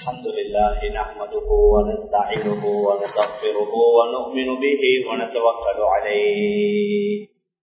الحمد لله نحمده ونستعينه ونستغفره ونؤمن به ونتوكل عليه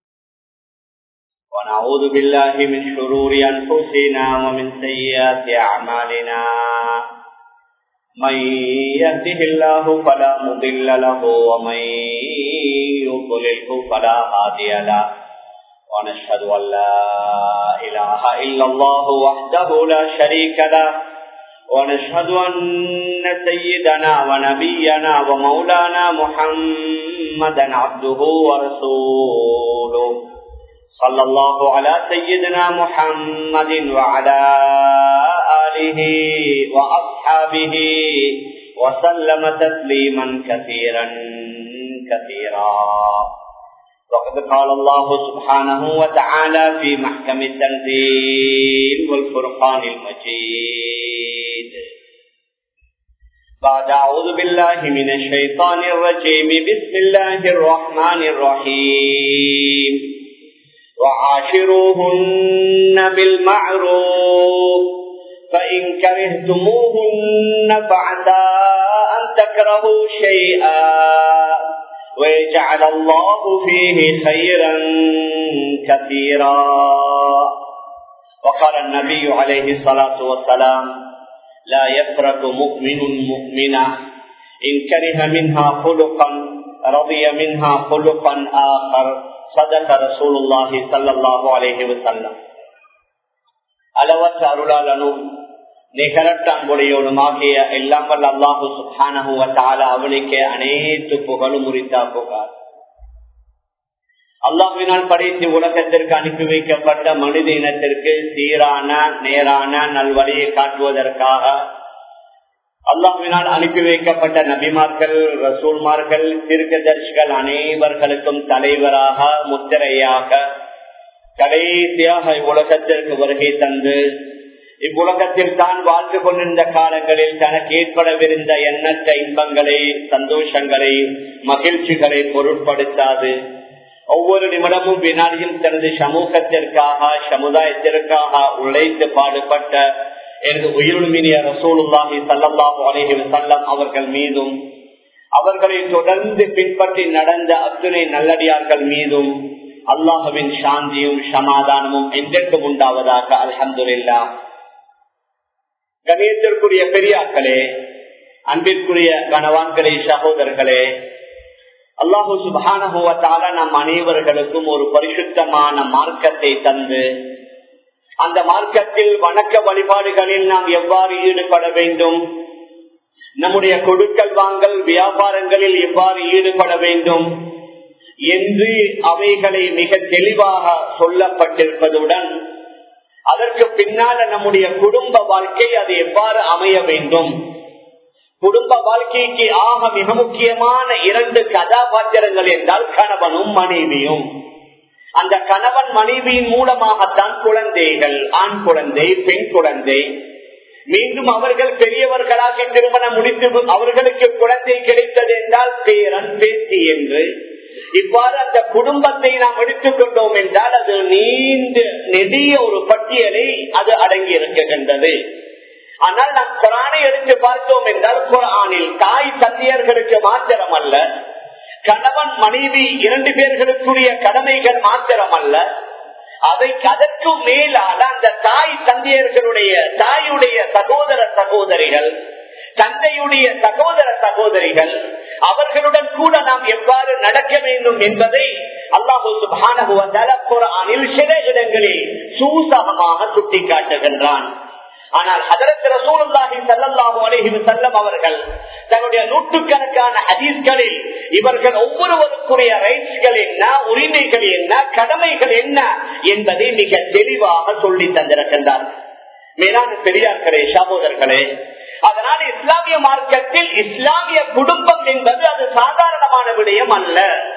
ونعوذ بالله من شرور أنفسنا ومن سيئات أعمالنا من يهده الله فلا مضل له ومن يضلله فلا هادي له ونشهد أن لا إله إلا الله وحده لا شريك له ونشهد أن سيدنا ونبينا ومولانا محمدا عبده ورسوله صلى الله على سيدنا محمد وعلى آله وأصحابه وسلم تسليما كثيرا كثيرا وقد قال الله سبحانه وتعالى في محكم التنزيل والفرقان المجيد بعد أعوذ بالله من الشيطان الرجيم بسم الله الرحمن الرحيم وعاشروهن بالمعروف فإن كرهتموهن فعسى أن تكرهوا شيئا ويجعل الله فيه خيرا كثيرا وقال النبي عليه الصلاة والسلام لا يفرق مؤمن مؤمنا إن كره منها خلقا رضي منها خلقا آخر صدق رسول الله صلى الله عليه وسلم அளவற்ற அருளாளனும் நிகரட்ட அன்புடையவனுமாகிய எல்லாம் வல்ல அல்லாஹு சுபானகுவத்தால அவனுக்கு அனைத்து புகழும் உரித்தா புகார் அல்லாஹினால் படைத்து உலகத்திற்கு அனுப்பி வைக்கப்பட்ட மனித இனத்திற்கு சீரான நேரான நல்வழியை காட்டுவதற்காக அல்லாஹினால் அனுப்பி வைக்கப்பட்ட நபிமார்கள் ரசூல்மார்கள் தீர்க்கதர்ஷிகள் அனைவர்களுக்கும் தலைவராக முத்திரையாக கடைசியாக இவ்வுலகத்திற்கு வருகை தந்து இவ்வுலகத்தில் தான் வாழ்ந்து கொண்டிருந்த காலங்களில் தனக்கு ஏற்படவிருந்த எண்ணற்ற இன்பங்களை சந்தோஷங்களை மகிழ்ச்சிகளை பொருட்படுத்தாது ஒவ்வொரு நிமிடமும் வினாடியும் தனது சமூகத்திற்காக சமுதாயத்திற்காக உழைத்து பாடுபட்ட எனது உயிருமினிய ரசூலுல்லாஹி சல்லாஹூ அலஹி வசல்லம் அவர்கள் மீதும் அவர்களை தொடர்ந்து பின்பற்றி நடந்த அத்துணை நல்லடியார்கள் மீதும் அல்லாஹுவின் சாந்தியும் சமாதானமும் என்றென்றும் உண்டாவதாக அலமதுல்லா கணியத்திற்குரிய பெரியாக்களே அன்பிற்குரிய கணவான்களே சகோதரர்களே அல்லாஹு சுபானுவத்தால நம் அனைவர்களுக்கும் ஒரு பரிசுத்தமான மார்க்கத்தை தந்து அந்த மார்க்கத்தில் வணக்க வழிபாடுகளில் நாம் எவ்வாறு ஈடுபட வேண்டும் நம்முடைய கொடுக்கல் வாங்கல் வியாபாரங்களில் எவ்வாறு ஈடுபட வேண்டும் என்று அவைகளை மிக தெளிவாக சொல்லப்பட்டிருப்பதுடன் அதற்கு பின்னால நம்முடைய குடும்ப வாழ்க்கை அது எவ்வாறு அமைய வேண்டும் குடும்ப வாழ்க்கைக்கு ஆக மிக முக்கியமான இரண்டு கதாபாத்திரங்கள் என்றால் கணவனும் மனைவியும் அந்த கணவன் மனைவியின் மூலமாகத்தான் குழந்தைகள் ஆண் குழந்தை பெண் குழந்தை மீண்டும் அவர்கள் பெரியவர்களாக திருமணம் முடித்து அவர்களுக்கு குழந்தை கிடைத்தது என்றால் பேரன் பேத்தி என்று இவ்வாறு அந்த குடும்பத்தை நாம் எடுத்துக் கொண்டோம் என்றால் அது நீண்ட நெடிய ஒரு பட்டியலை அது அடங்கி இருக்கின்றது ஆனால் நாம் குரானை எடுத்து பார்த்தோம் என்றால் குரானில் தாய் தந்தையர்களுக்கு மாத்திரம் அல்ல கணவன் மனைவி இரண்டு பேர்களுக்குரிய கடமைகள் மாத்திரம் அல்ல அதை அதற்கும் மேலான அந்த தாய் தந்தையர்களுடைய தாயுடைய சகோதர சகோதரிகள் தந்தையுடைய சகோதர சகோதரிகள் அவர்களுடன் கூட நாம் எவ்வாறு நடக்க வேண்டும் என்பதை அல்லாஹூ குரானில் சில இடங்களில் சூசகமாக சுட்டிக்காட்டுகின்றான் ஆனால் அதற்கு ரசூலுல்லாஹி ஸல்லல்லாஹு அலைஹி வஸல்லம் அவர்கள் தன்னுடைய நூற்றுக்கணக்கான ஹதீஸ்களில் இவர்கள் ஒவ்வொருவருக்குரிய ரைட்ஸ்கள் என்ன உரிமைகள் என்ன கடமைகள் என்ன என்பதை மிக தெளிவாக சொல்லி தந்திருக்கின்றார் மேலான பெரியார்களே சகோதரர்களே அதனால் இஸ்லாமிய மார்க்கத்தில் இஸ்லாமிய குடும்பம் என்பது அது சாதாரணமான விடயம் அல்ல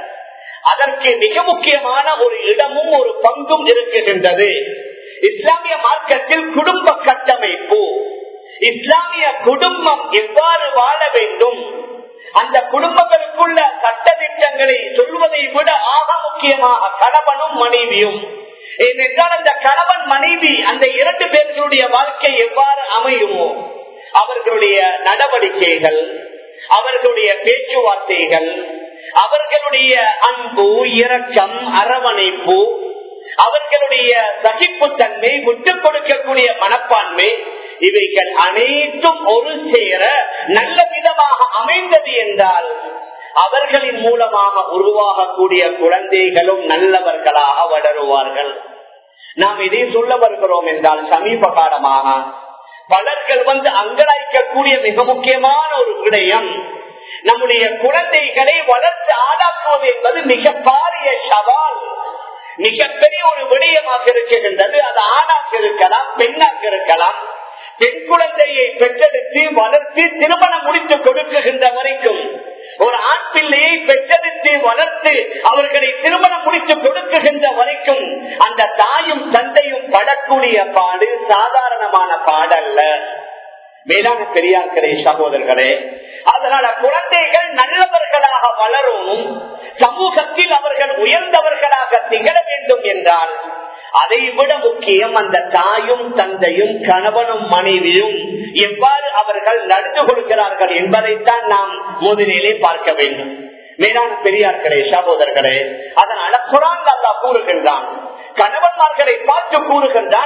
அதற்கு மிக முக்கியமான ஒரு இடமும் ஒரு பங்கும் இருக்குகின்றது இஸ்லாமிய மார்க்கத்தில் குடும்ப கட்டமைப்பு இஸ்லாமிய குடும்பம் எவ்வாறு வாழ வேண்டும் அந்த குடும்பங்களுக்குள்ள சட்ட திட்டங்களை சொல்வதை விட ஆக முக்கியமாக கணவனும் மனைவியும் ஏனென்றால் அந்த கணவன் மனைவி அந்த இரண்டு பேர்களுடைய வாழ்க்கை எவ்வாறு அமையுமோ அவர்களுடைய நடவடிக்கைகள் அவர்களுடைய பேச்சுவார்த்தைகள் அவர்களுடைய அன்பு இரக்கம் அரவணைப்பு அவர்களுடைய சகிப்புத்தன்மை விட்டுக் கொடுக்கக்கூடிய மனப்பான்மை இவைகள் அனைத்தும் ஒரு சேர நல்ல விதமாக அமைந்தது என்றால் அவர்களின் மூலமாக உருவாகக்கூடிய குழந்தைகளும் நல்லவர்களாக வளருவார்கள் நாம் இதை சொல்ல வருகிறோம் என்றால் சமீப காலமாக பலர்கள் வந்து அங்கலாய்க்கக்கூடிய மிக முக்கியமான ஒரு விடயம் நம்முடைய குழந்தைகளை வளர்த்து ஆளாக்குவது என்பது மிக பாரிய சவால் மிகப்பெரிய ஒரு விடயமாக இருக்கின்றது அது ஆணாக இருக்கலாம் பெண்ணாக இருக்கலாம் பெண் குழந்தையை பெற்றெடுத்து வளர்த்து திருமணம் முடித்து கொடுக்குகின்ற வரைக்கும் ஒரு ஆண் பிள்ளையை பெற்றெடுத்து வளர்த்து அவர்களை திருமணம் முடித்து கொடுக்குகின்ற வரைக்கும் அந்த தாயும் தந்தையும் படக்கூடிய பாடு சாதாரணமான பாடல்ல வேளாண் பெரியார்களே சகோதரர்களே அதனால குழந்தைகள் நல்லவர்களாக வளரும் சமூகத்தில் அவர்கள் உயர்ந்தவர்களாக திகழ வேண்டும் என்றால் அதை விட முக்கியம் அந்த தாயும் தந்தையும் கணவனும் மனைவியும் எவ்வாறு அவர்கள் நடந்து கொள்கிறார்கள் என்பதைத்தான் நாம் முதலிலே பார்க்க வேண்டும் மேலான பெரியார்களே சகோதரர்களே அதனால குரான் அல்லா கூறுகின்றான் கணவன்மார்களை பார்த்து கூறுகின்றான்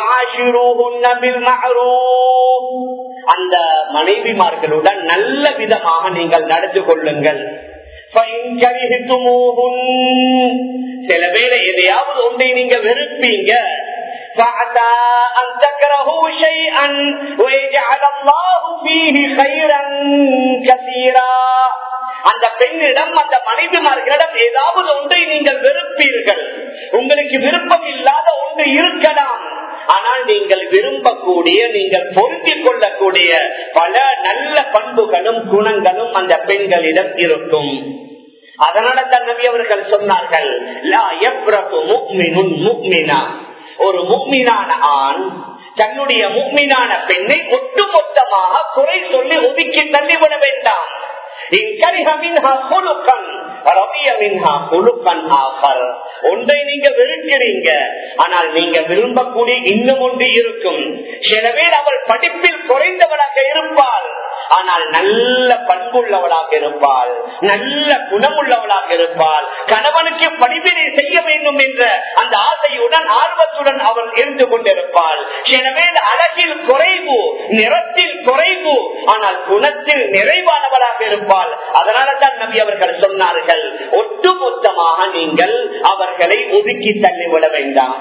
அந்த மனைவிமார்களுடன் நல்ல விதமாக நீங்கள் நடந்து கொள்ளுங்கள் சில வேளை எதையாவது ஒன்றை நீங்க வெறுப்பீங்க فعسى أن تكرهوا شيئا ويجعل الله فيه خيرا كثيرا அந்த பெண்ணிடம் அந்த மனைவிமார்களிடம் ஏதாவது ஒன்றை நீங்கள் வெறுப்பீர்கள் உங்களுக்கு விருப்பம் இல்லாத ஒன்று இருக்கலாம் ஆனால் நீங்கள் விரும்பக்கூடிய நீங்கள் பொருந்திக் கொள்ளக்கூடிய பல நல்ல பண்புகளும் குணங்களும் அந்த பெண்களிடம் இருக்கும் அதனால தான் நபி அவர்கள் சொன்னார்கள் ஒரு முக்மினான ஆண் தன்னுடைய முக்மினான பெண்ணை ஒட்டுமொத்தமாக குறை சொல்லி ஒதுக்கி தள்ளிவிட வேண்டாம் ஒன்றை நீங்க வெறுக்கிறீங்க ஆனால் நீங்க விரும்பக்கூடிய இன்னும் ஒன்று இருக்கும் சில பேர் அவள் படிப்பில் குறைந்தவளாக இருப்பாள் ஆனால் நல்ல பண்புள்ளவளாக இருப்பாள் நல்ல குணமுள்ளவளாக இருப்பாள் கணவனுக்கு படிப்பினை செய்ய வேண்டும் என்ற அந்த ஆசையுடன் ஆர்வத்துடன் அவள் இருந்து கொண்டிருப்பாள் எனவே அழகில் குறைவு நிறத்தில் குறைவு ஆனால் குணத்தில் நிறைவானவளாக இருப்பாள் அதனால தான் நபி அவர்கள் சொன்னார்கள் ஒட்டுமொத்தமாக நீங்கள் அவர்களை ஒதுக்கி தள்ளிவிட வேண்டாம்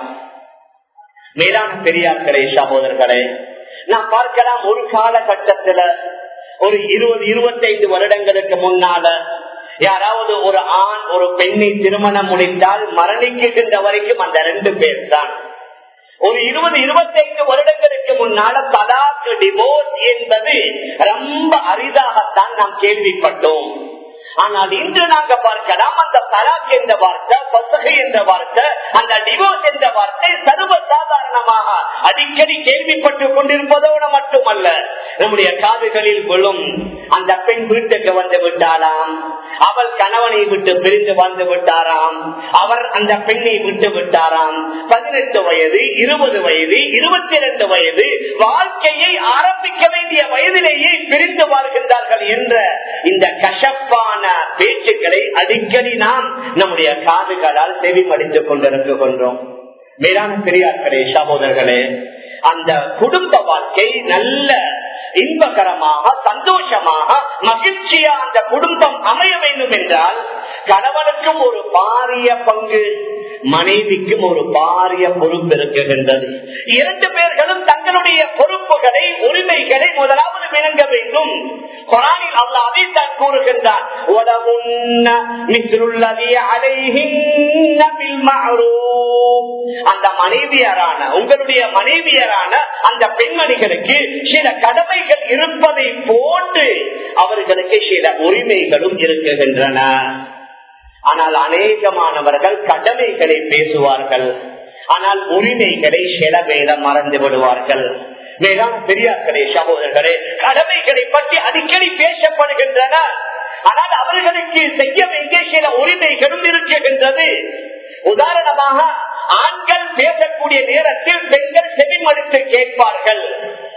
மேலான பெரியார்களே சகோதரர்களே நாம் பார்க்கலாம் ஒரு காலகட்டத்துல ஒரு இருபது இருபத்தைந்து வருடங்களுக்கு முன்னால யாராவது ஒரு ஆண் ஒரு பெண்ணை திருமணம் முடித்தால் மரணிக்கின்ற வரைக்கும் அந்த ரெண்டு பேர் தான் ஒரு இருபது இருபத்தைந்து வருடங்களுக்கு முன்னால தலாக்கு டிவோர்ஸ் என்பது ரொம்ப அரிதாகத்தான் நாம் கேள்விப்பட்டோம் ஆனால் இன்று நாங்க பார்க்கலாம் அந்த தலாக் என்ற வார்த்தை பசகை என்ற வார்த்தை அந்த டிவோர்ஸ் என்ற வார்த்தை சர்வ சாதாரணமாக அடிக்கடி கேள்விப்பட்டு கொண்டிருப்பதோடு மட்டுமல்ல நம்முடைய காதுகளில் விழும் அந்த பெண் வீட்டுக்கு வந்து விட்டாராம் அவள் கணவனை விட்டு பிரிந்து வந்து விட்டாராம் அவர் அந்த பெண்ணை விட்டு விட்டாராம் பதினெட்டு வயது இருபது வயது இருபத்தி இரண்டு வயது வாழ்க்கையை ஆரம்பிக்க வேண்டிய வயதிலேயே பிரிந்து வாழ்கின்றார்கள் என்ற இந்த கசப்பான பேச்சுக்களை அடிக்கடி நாம் நம்முடைய காதுகளால் செவிமடித்துக் கொண்டிருக்கின்றோம் மேலான பெரியார்களே சகோதரர்களே அந்த குடும்ப வாழ்க்கை நல்ல இன்பகரமாக சந்தோஷமாக மகிழ்ச்சியா அந்த குடும்பம் அமைய வேண்டும் என்றால் கணவனுக்கும் ஒரு பாரிய பங்கு மனைவிக்கும் ஒரு பாரிய பொறுப்பு இருக்குகின்றது இரண்டு பேர்களும் தங்களுடைய பொறுப்புகளை உரிமைகளை முதலாவது விளங்க வேண்டும் குரானில் அல்ல அதைத்தான் கூறுகின்றார் அந்த மனைவியரான உங்களுடைய மனைவியரான அந்த பெண்மணிகளுக்கு சில கடமைகள் இருப்பதை போன்று அவர்களுக்கு சில உரிமைகளும் இருக்குகின்றன ஆனால் அநேகமானவர்கள் கடமைகளை பேசுவார்கள் ஆனால் உரிமைகளை சில வேத மறந்து விடுவார்கள் மேலான பெரியார்களே சகோதரர்களே கடமைகளை பற்றி அடிக்கடி பேசப்படுகின்றன ஆனால் அவர்களுக்கு செய்ய வேண்டிய சில உரிமைகளும் இருக்குகின்றது உதாரணமாக ஆண்கள் பேசக்கூடிய நேரத்தில் பெண்கள் செவிமடுத்து கேட்பார்கள்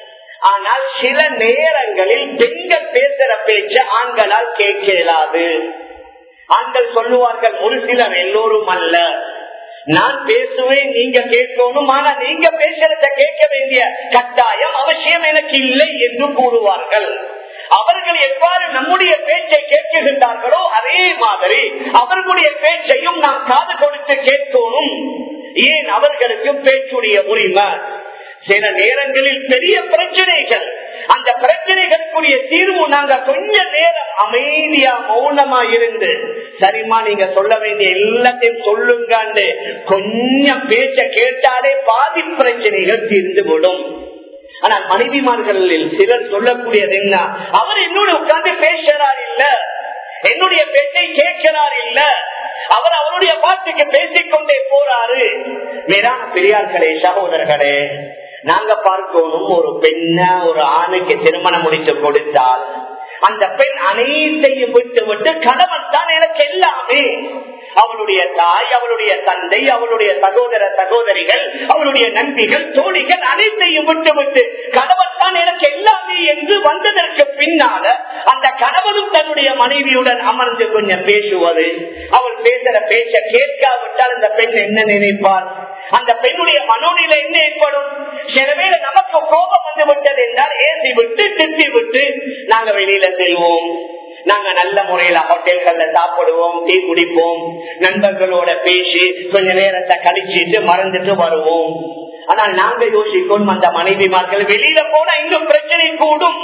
ஆனால் சில நேரங்களில் பெண்கள் பேசுற பேச்ச ஆண்களால் கேட்க இயலாது ஆண்கள் சொல்லுவார்கள் ஒரு சிலர் எல்லோரும் அல்ல நான் பேசுவேன் நீங்க கேட்கணும் ஆனா நீங்க பேசுறத கேட்க வேண்டிய கட்டாயம் அவசியம் எனக்கு இல்லை என்று கூறுவார்கள் அவர்கள் எவ்வாறு நம்முடைய பேச்சை கேட்கின்றார்களோ அதே மாதிரி அவர்களுடைய பேச்சையும் நாம் காது கொடுத்து கேட்கணும் ஏன் அவர்களுக்கு பேச்சுடைய உரிமை சில நேரங்களில் பெரிய பிரச்சனைகள் அந்த பிரச்சனைகளுக்குரிய தீர்வு நாங்க கொஞ்ச நேரம் அமைதியா மௌனமா இருந்து சரிம்மா நீங்க சொல்ல வேண்டிய எல்லாத்தையும் சொல்லுங்க கொஞ்சம் பேச்ச கேட்டாலே பாதி பிரச்சனைகள் தீர்ந்து விடும் ஆனால் மனைவிமார்களில் சிலர் சொல்லக்கூடியது என்ன அவர் என்னோட உட்கார்ந்து பேசுறார் இல்ல என்னுடைய பேச்சை கேட்கிறார் இல்ல அவர் அவருடைய பாட்டுக்கு பேசிக்கொண்டே போறாரு மேலான பெரியார்களே சகோதரர்களே நாங்க பார்க்கணும் ஒரு பெண்ண ஒரு ஆணுக்கு திருமணம் முடித்து கொடுத்தால் அந்த பெண் அனைத்தையும் விட்டு விட்டு கணவன் தான் எனக்கு எல்லாமே அவளுடைய தாய் அவளுடைய தந்தை அவளுடைய சகோதர சகோதரிகள் அவளுடைய நண்பிகள் தோழிகள் அனைத்தையும் விட்டு விட்டு கணவன் தான் எனக்கு எல்லாமே என்று வந்ததற்கு பின்னால அந்த கணவனும் தன்னுடைய மனைவியுடன் அமர்ந்து கொஞ்சம் பேசுவது அவள் பேசுற பேச்ச கேட்காவிட்டால் அந்த பெண் என்ன நினைப்பாள் அந்த பெண்ணுடைய மனோநிலை என்ன ஏற்படும் சிலவேளை நமக்கு கோபம் வந்து விட்டது என்றால் ஏசி விட்டு திட்டி விட்டு நாங்க வெளியில செல்வோம் நாங்க நல்ல முறையில ஹோட்டல்கள்ல சாப்பிடுவோம் டீ குடிப்போம் நண்பர்களோட பேசி கொஞ்ச நேரத்தை கழிச்சிட்டு மறந்துட்டு வருவோம் ஆனால் நாங்க யோசிக்கணும் அந்த மனைவிமார்கள் வெளியில போனா இன்னும் பிரச்சனை கூடும்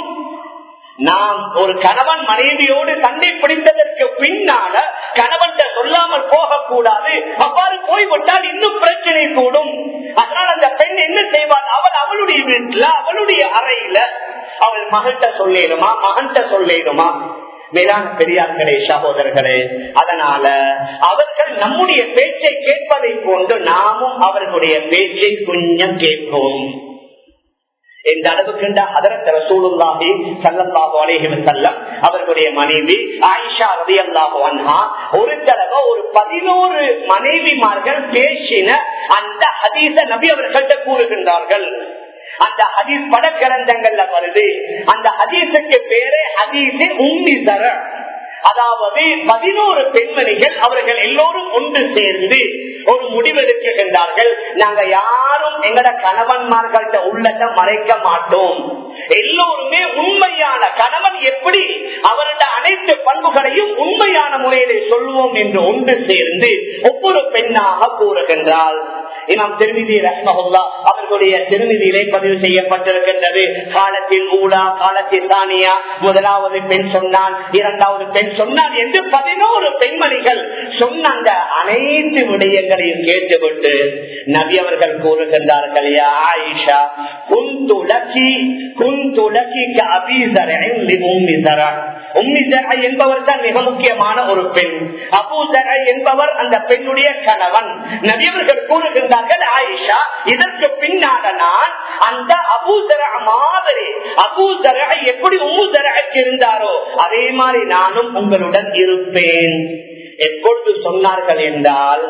நாம் ஒரு கணவன் மனைவியோடு சண்டை பிடித்ததற்கு பின்னால கணவன் சொல்லாமல் போகக்கூடாது அவ்வாறு போய்விட்டால் இன்னும் பிரச்சனை கூடும் அதனால் அந்த பெண் என்ன செய்வாள் அவள் அவளுடைய வீட்டுல அவளுடைய அறையில அவள் மகள்கிட்ட சொல்லிடுமா மகன்கிட்ட சொல்லிடுமா மேலான பெரியார்களே சகோதரர்களே அதனால அவர்கள் நம்முடைய பேச்சை கேட்பதை போன்று நாமும் அவர்களுடைய பேச்சை கொஞ்சம் கேட்போம் இந்த அளவுக்கு அதரத்த ரசூலுல்லாஹி சல்லல்லாஹு அலைஹி வஸல்லம் அவர்களுடைய மனைவி ஆயிஷா ரலியல்லாஹு அன்ஹா ஒரு தடவை ஒரு 11 மனைவிமார்கள் பேசின அந்த ஹதீஸ நபி அவர்கள்ட்ட கூறுகின்றார்கள் அந்த ஹதீஸ் பட கிரந்தங்கள்ல வருது அந்த ஹதீஸுக்கு பேரே ஹதீஸு உம்மி தர அதாவது பதினோரு பெண்மணிகள் அவர்கள் எல்லோரும் ஒன்று சேர்ந்து ஒரு முடிவெடுக்கின்றார்கள் நாங்க யாரும் எங்கட கணவன்மார்கள்ட்ட உள்ளத்தை மறைக்க மாட்டோம் எல்லோருமே உண்மையான கணவன் எப்படி அவருடைய அனைத்து பண்புகளையும் உண்மையான முறையிலே சொல்லுவோம் என்று ஒன்று சேர்ந்து ஒவ்வொரு பெண்ணாக கூறுகின்றாள் இமாம் திருமிதி ரஹ்மஹுல்லா அவர்களுடைய திருமதியிலே பதிவு செய்யப்பட்டிருக்கின்றது காலத்தில் ஊடா காலத்தில் தானியா முதலாவது பெண் சொன்னான் இரண்டாவது பெண் சொன்னான் என்று பதினோரு பெண்மணிகள் சொன்ன அந்த அனைத்து விடயங்களையும் கேட்டுவிட்டு நபி அவர்கள் கூறுகின்றார்கள் யா ஆயிஷா குந்துலகி குந்துலகி என்பவர் தான் மிக முக்கியமான ஒரு பெண் அபூதர என்பவர் அந்த பெண்ணுடைய கணவன் நபியவர்கள் கூறுகின்றார்கள் ஆயிஷா இதற்கு பின்னால நான் அந்த அபூதர மாதிரி அபூதர எப்படி உம்முதரக்கு இருந்தாரோ அதே மாதிரி நானும் உங்களுடன் இருப்பேன் எப்பொழுது சொன்னார்கள் என்றால்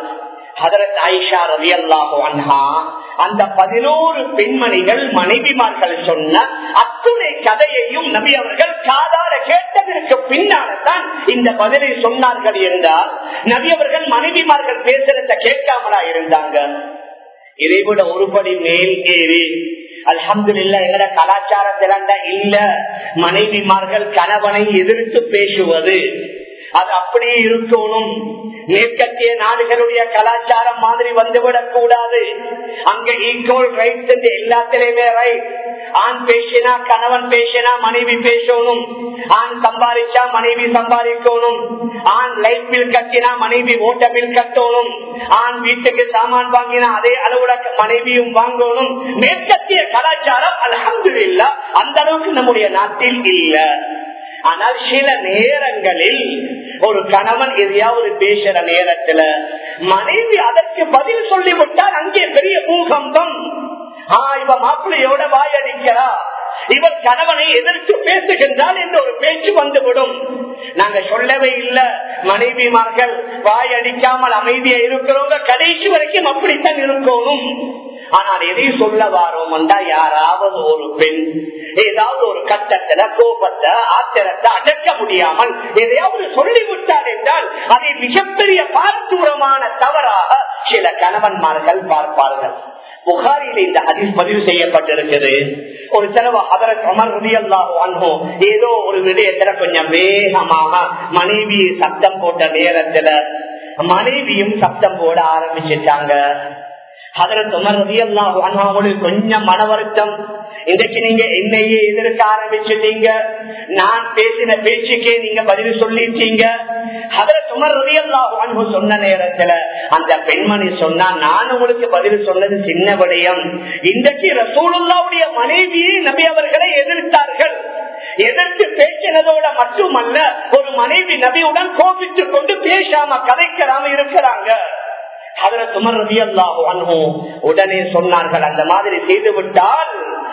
அந்த பதினோரு பெண்மணிகள் மனைவிமார்கள் சொன்ன அத்துணை கதையையும் நபி அவர்கள் காதார கேட்டதற்கு பின்னால்தான் இந்த பதிலை சொன்னார்கள் என்றால் நபி அவர்கள் மனைவிமார்கள் பேசுறத கேட்காமலா இருந்தாங்க இதைவிட ஒருபடி மேல் ஏறி அலமது இல்ல எங்கட கலாச்சாரத்தில இல்ல மனைவிமார்கள் கணவனை எதிர்த்து பேசுவது அது அப்படியே இருக்கணும் மேற்கத்திய நாடுகளுடைய கலாச்சாரம் மாதிரி வந்துவிடக் கூடாது அங்க ஈக்குவல் ரைட் எல்லாத்திலுமே ரைட் ஆண் பேசினா கணவன் பேசினா மனைவி பேசணும் ஆண் சம்பாதிச்சா மனைவி சம்பாதிக்கணும் ஆண் லைட் பில் கட்டினா மனைவி ஓட்ட பில் கட்டணும் ஆண் வீட்டுக்கு சாமான் வாங்கினா அதே அளவுல மனைவியும் வாங்கணும் மேற்கத்திய கலாச்சாரம் அலமது இல்ல அந்த அளவுக்கு நம்முடைய நாட்டில் இல்ல ஆனால் சில நேரங்களில் ஒரு கணவன் எதையாவது பேசுற நேரத்துல மனைவி அதற்கு பதில் சொல்லிவிட்டால் அங்கே பெரிய பூகம்பம் ஆஹ் இவ மாப்பிள்ளையோட வாயடிக்கிறா இவர் கணவனை எதிர்த்து பேசுகின்றால் என்ற ஒரு பேச்சு வந்துவிடும் நாங்க சொல்லவே இல்ல மனைவிமார்கள் வாய் அடிக்காமல் அமைதியா இருக்கிறவங்க கடைசி வரைக்கும் அப்படித்தான் இருக்கணும் ஆனால் எதை சொல்ல வாரோம்டா யாராவது ஒரு பெண் ஏதாவது ஒரு கட்டத்துல கோபத்தை ஆத்திரத்தை அடக்க முடியாமல் எதையாவது சொல்லிவிட்டார் என்றால் அதை மிகப்பெரிய பாரதூரமான தவறாக சில கணவன்மார்கள் பார்ப்பார்கள் புகாரில் இந்த ஹதீஸ் பதிவு செய்யப்பட்டிருக்கிறது ஒரு தடவை அதற்கு அமர் ரதியல்லாஹு ஏதோ ஒரு விடயத்துல கொஞ்சம் வேகமாக மனைவி சத்தம் போட்ட நேரத்துல மனைவியும் சத்தம் போட ஆரம்பிச்சிட்டாங்க அதற்கு உமர் ரதியல்லாஹு அவங்களுக்கு கொஞ்சம் மன வருத்தம் இன்றைக்கு நீங்க என்னையே எதிர்க்க ஆரம்பிச்சிட்டீங்க நான் பேசின பேச்சுக்கே நீங்க பதில் சொல்லிட்டீங்க அதற்கு உமர் ரதியல்லாஹு அன்பு சொன்ன நேரத்துல அந்த பெண்மணி சொன்னா நான் உங்களுக்கு பதில் சொன்னது சின்ன விடயம் இன்றைக்கு ரசூலுல்லாவுடைய மனைவியை நபி அவர்களை எதிர்த்தார்கள் எதிர்த்து பேசினதோட மட்டுமல்ல ஒரு மனைவி நபியுடன் கோபித்துக் கொண்டு பேசாம கதைக்கிறாம இருக்கிறாங்க உடனே சொன்னார்கள் அந்த மாதிரி செய்து விட்டால்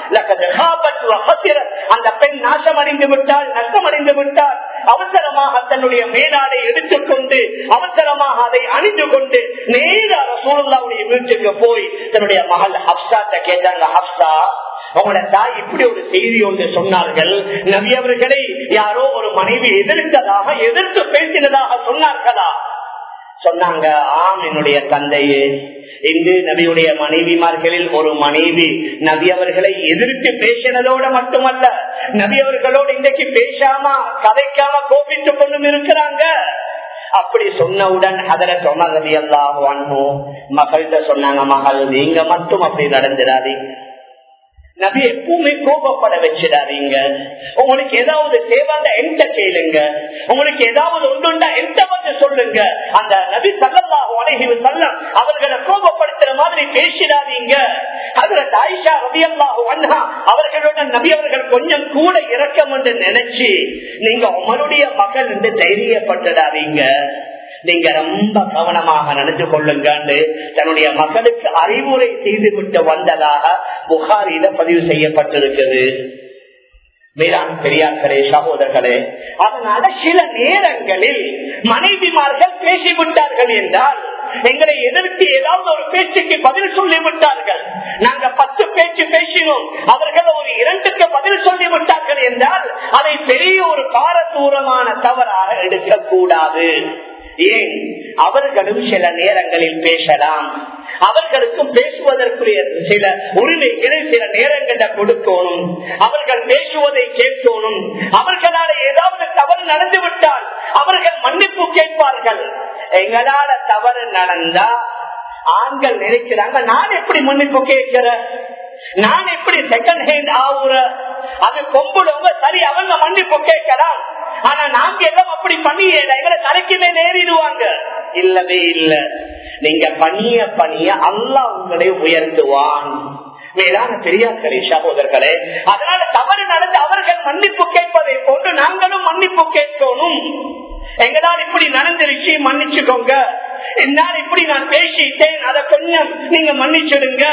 அந்த பெண் நாசமடைந்து விட்டால் நஷ்டமடைந்து விட்டால் அவசரமாக தன்னுடைய மேலாடை எடுத்துக்கொண்டு அவசரமாக அதை அணிந்து கொண்டு நேராக சூழலாவுடைய வீட்டுக்கு போய் தன்னுடைய மகள் ஹப்சாட்ட கேட்டாங்க ஹப்சா அவங்களோட தாய் இப்படி ஒரு செய்தி ஒன்று சொன்னார்கள் நபி அவர்களை யாரோ ஒரு மனைவி எதிர்த்ததாக எதிர்த்து பேசினதாக சொன்னார்களா சொன்னாங்க ஆம் என்னுடைய தந்தையே இன்று நபியுடைய மனைவிமார்களில் ஒரு மனைவி நபி அவர்களை எதிர்த்து பேசினதோட மட்டுமல்ல நபி அவர்களோடு இன்றைக்கு பேசாம கதைக்காம கோபித்துக் கொண்டும் இருக்கிறாங்க அப்படி சொன்னவுடன் அதர சொன்னது எல்லாம் மகள்கிட்ட சொன்னாங்க மகள் நீங்க மட்டும் அப்படி நடந்துடாதீங்க நபி எப்பவுமே கோபப்பட வச்சிடாதீங்க உங்களுக்கு ஏதாவது தேவையான எந்த கேளுங்க உங்களுக்கு ஏதாவது ஒன்றுண்டா எந்த வந்து சொல்லுங்க அந்த நபி சல்லல்லாஹு அலைஹி வஸல்லம் அவர்களை கோபப்படுத்துற மாதிரி பேசிடாதீங்க அதுல தாயிஷா ரலியல்லாஹு அன்ஹா அவர்களுடன் நபி அவர்கள் கொஞ்சம் கூட இரக்கம் என்று நினைச்சு நீங்க உங்களுடைய மகள் என்று தைரியப்பட்டுடாதீங்க நீங்க ரொம்ப கவனமாக நடந்து கொள்ளுங்க தன்னுடைய மகளுக்கு அறிவுரை செய்துவிட்டு வந்ததாக புகாரில பதிவு செய்யப்பட்டிருக்கிறது மேலாண் பெரியார்களே சகோதரர்களே அதனால சில நேரங்களில் மனைவிமார்கள் பேசிவிட்டார்கள் என்றால் எங்களை எதிர்த்து ஏதாவது ஒரு பேச்சுக்கு பதில் சொல்லி விட்டார்கள் நாங்க பத்து பேச்சு பேசினோம் அவர்கள் ஒரு இரண்டுக்கு பதில் சொல்லி விட்டார்கள் என்றால் அதை பெரிய ஒரு பாரதூரமான தவறாக எடுக்கக்கூடாது ஏன் அவர்களும் சில நேரங்களில் பேசலாம் அவர்களுக்கும் பேசுவதற்குரிய சில உரிமைகளை சில நேரங்களில் கொடுக்கணும் அவர்கள் பேசுவதை கேட்கணும் அவர்களால் ஏதாவது தவறு நடந்து விட்டால் அவர்கள் மன்னிப்பு கேட்பார்கள் எங்களால தவறு நடந்தா ஆண்கள் நினைக்கிறாங்க நான் எப்படி மன்னிப்பு கேட்கிறேன் நான் எப்படி செகண்ட் ஹேண்ட் ஆகுற அது கொம்புலவங்க சரி அவங்க மன்னிப்பு கேட்கலாம் ஆனா நாங்க எல்லாம் அப்படி பண்ணியே எங்களை தலைக்குமே நேரிடுவாங்க இல்லவே இல்ல நீங்க பணிய பணிய அல்லா உங்களை உயர்த்துவான் மேலான பெரியார்களே சகோதரர்களே அதனால தவறு நடந்து அவர்கள் மன்னிப்பு கேட்பதை போன்று நாங்களும் மன்னிப்பு கேட்கணும் எங்களால் இப்படி நடந்துருச்சு மன்னிச்சுக்கோங்க என்னால் இப்படி நான் பேசிட்டேன் அதை கொஞ்சம் நீங்க மன்னிச்சிடுங்க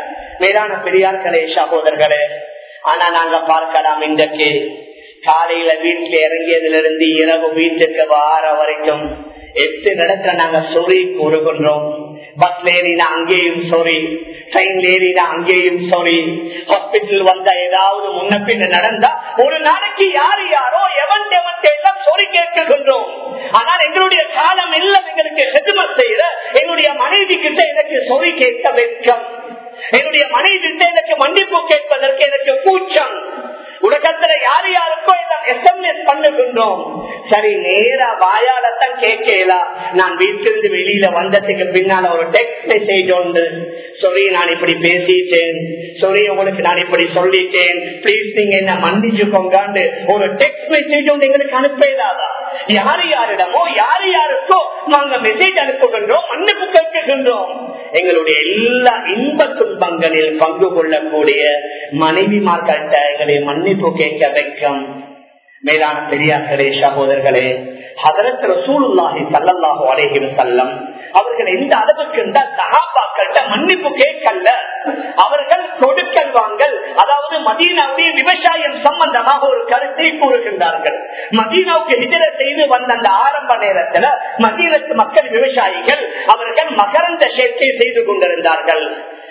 மேலான பெரியார்களே சகோதரர்களே ஆனா நாங்க பார்க்கலாம் இன்றைக்கு காலையில வீட்டுல இறங்கியதுல இருந்து இரவு வீட்டுக்கு வார வரைக்கும் எட்டு நடத்த நாங்க சொறி கூறுகின்றோம் பஸ்ல ஏறினா அங்கேயும் சொறி ட்ரெயின்ல ஏறினா அங்கேயும் சொறி ஹாஸ்பிட்டல் வந்தா ஏதாவது முன்ன பின்ன நடந்தா ஒரு நாளைக்கு யாரு யாரோ எவன் எவன் எல்லாம் சொறி கேட்கின்றோம் ஆனால் எங்களுடைய காலம் எல்லாம் எங்களுக்கு செதுமத் செய்யற என்னுடைய மனைவி கிட்ட எனக்கு சொறி கேட்க வெட்கம் என்னுடைய மனைவி கிட்ட எனக்கு மன்னிப்பு கேட்பதற்கு எனக்கு கூச்சம் உலகத்துல யாரு யாருக்கோ எல்லாம் எஸ்எம்எஸ் பண்ணுகின்றோம் சரி நேரா வாயாலத்தான் கேட்கலாம் நான் வீட்டிலிருந்து வெளியில வந்ததுக்கு பின்னால ஒரு டெக்ஸ்ட் மெசேஜ் உண்டு சொல்லி நான் இப்படி பேசிட்டேன் சொல்லி உங்களுக்கு நான் இப்படி சொல்லிட்டேன் பிளீஸ் நீங்க என்ன மன்னிச்சுக்கோங்க ஒரு டெக்ஸ்ட் மெசேஜ் ஒன்று எங்களுக்கு அனுப்பலாதா யாரு யாரிடமோ யாரு யாருக்கோ நாங்க மெசேஜ் அனுப்புகின்றோம் மன்னிப்பு கேட்கின்றோம் எங்களுடைய எல்லா இன்ப துன்பங்களில் பங்கு கொள்ளக்கூடிய மனைவிமார்கள்ட்ட எங்களை மன்னிப்பு கேட்க வைக்கும் மேலான பெரியார்களே சகோதரர்களே ஹதரத் ரசூலுல்லாஹி சல்லல்லாஹு அலைஹி வஸல்லம் அவர்கள் எந்த அளவுக்கு இருந்தால் சஹாபாக்கள்கிட்ட மன்னிப்பு கேட்கல அவர்கள் கொடுக்கல் வாங்கல் அதாவது மதீனாவுடைய விவசாயம் சம்பந்தமாக ஒரு கருத்தை கூறுகின்றார்கள் மதீனாவுக்கு ஹிஜர செய்து வந்த அந்த ஆரம்ப நேரத்துல மதீனத்து மக்கள் விவசாயிகள் அவர்கள் மகரந்த சேர்க்கை செய்து கொண்டிருந்தார்கள்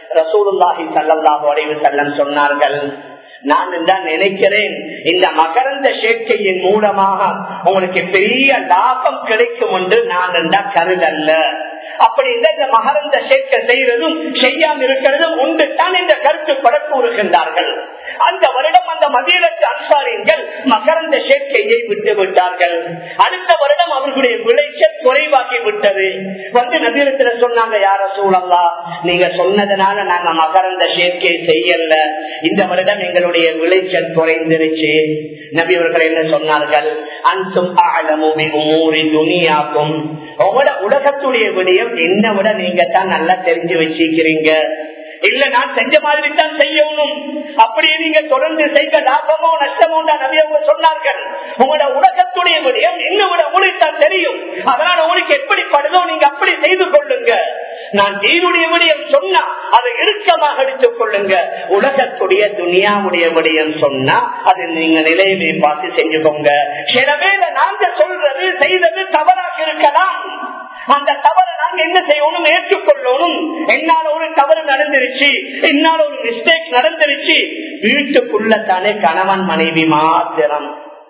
ரசூலுல்லாஹி சல்லாஹு அலைவு செல்லம் சொன்னார்கள் நான் தான் நினைக்கிறேன் இந்த மகரந்த சேர்க்கையின் மூலமாக உங்களுக்கு பெரிய லாபம் கிடைக்கும் என்று நான் தான் கருதல்ல அப்படி இந்த மகரந்த சேர்க்கை செய்யறதும் செய்யாமல் இருக்கிறதும் உண்டு தான் இந்த கருத்து பரப்புகின்றார்கள் அந்த வருடம் அந்த மதியத்து அன்சாரிகள் மகரந்த சேர்க்கையை விட்டு விட்டார்கள் அடுத்த வருடம் அவர்களுடைய விளைச்சல் குறைவாகி விட்டது வந்து நதியத்துல சொன்னாங்க யார சூழல்லா நீங்க சொன்னதுனால நாங்க மகரந்த சேர்க்கை செய்யல இந்த வருடம் எங்களுடைய விளைச்சல் குறைந்துருச்சு நபி அவர்கள் என்ன சொன்னார்கள் அன்சும் ஆழமுமி உமூரி துணியாக்கும் உங்களோட உலகத்துடைய விடயம் என்ன விட நீங்க தான் நல்லா தெரிஞ்சு வச்சிருக்கிறீங்க இல்ல நான் செஞ்ச மாதிரி தான் செய்யணும் அப்படியே நீங்க தொடர்ந்து செய்த லாபமோ நஷ்டமோ தான் நபி அவங்க சொன்னார்கள் உங்களோட உலகத்துடைய விடயம் என்ன விட உங்களுக்கு தான் தெரியும் அதனால உங்களுக்கு எப்படி படுதோ நீங்க அப்படி செய்து கொள்ளுங்க நான் தீனுடைய விடயம் சொன்னா அதை இறுக்கமாக எடுத்துக் கொள்ளுங்க உலகத்துடைய துனியாவுடைய விடயம் சொன்னா அது நீங்க நிலையிலே பார்த்து செஞ்சுக்கோங்க சிலவே நாங்க சொல்றது செய்தது தவறாக இருக்கலாம் அந்த தவறை நாங்க என்ன செய்யணும் ஏற்றுக்கொள்ளணும் என்னால ஒரு தவறு நடந்துருச்சு என்னால ஒரு மிஸ்டேக் நடந்துருச்சு வீட்டுக்குள்ள தானே கணவன் மனைவி மாத்திரம்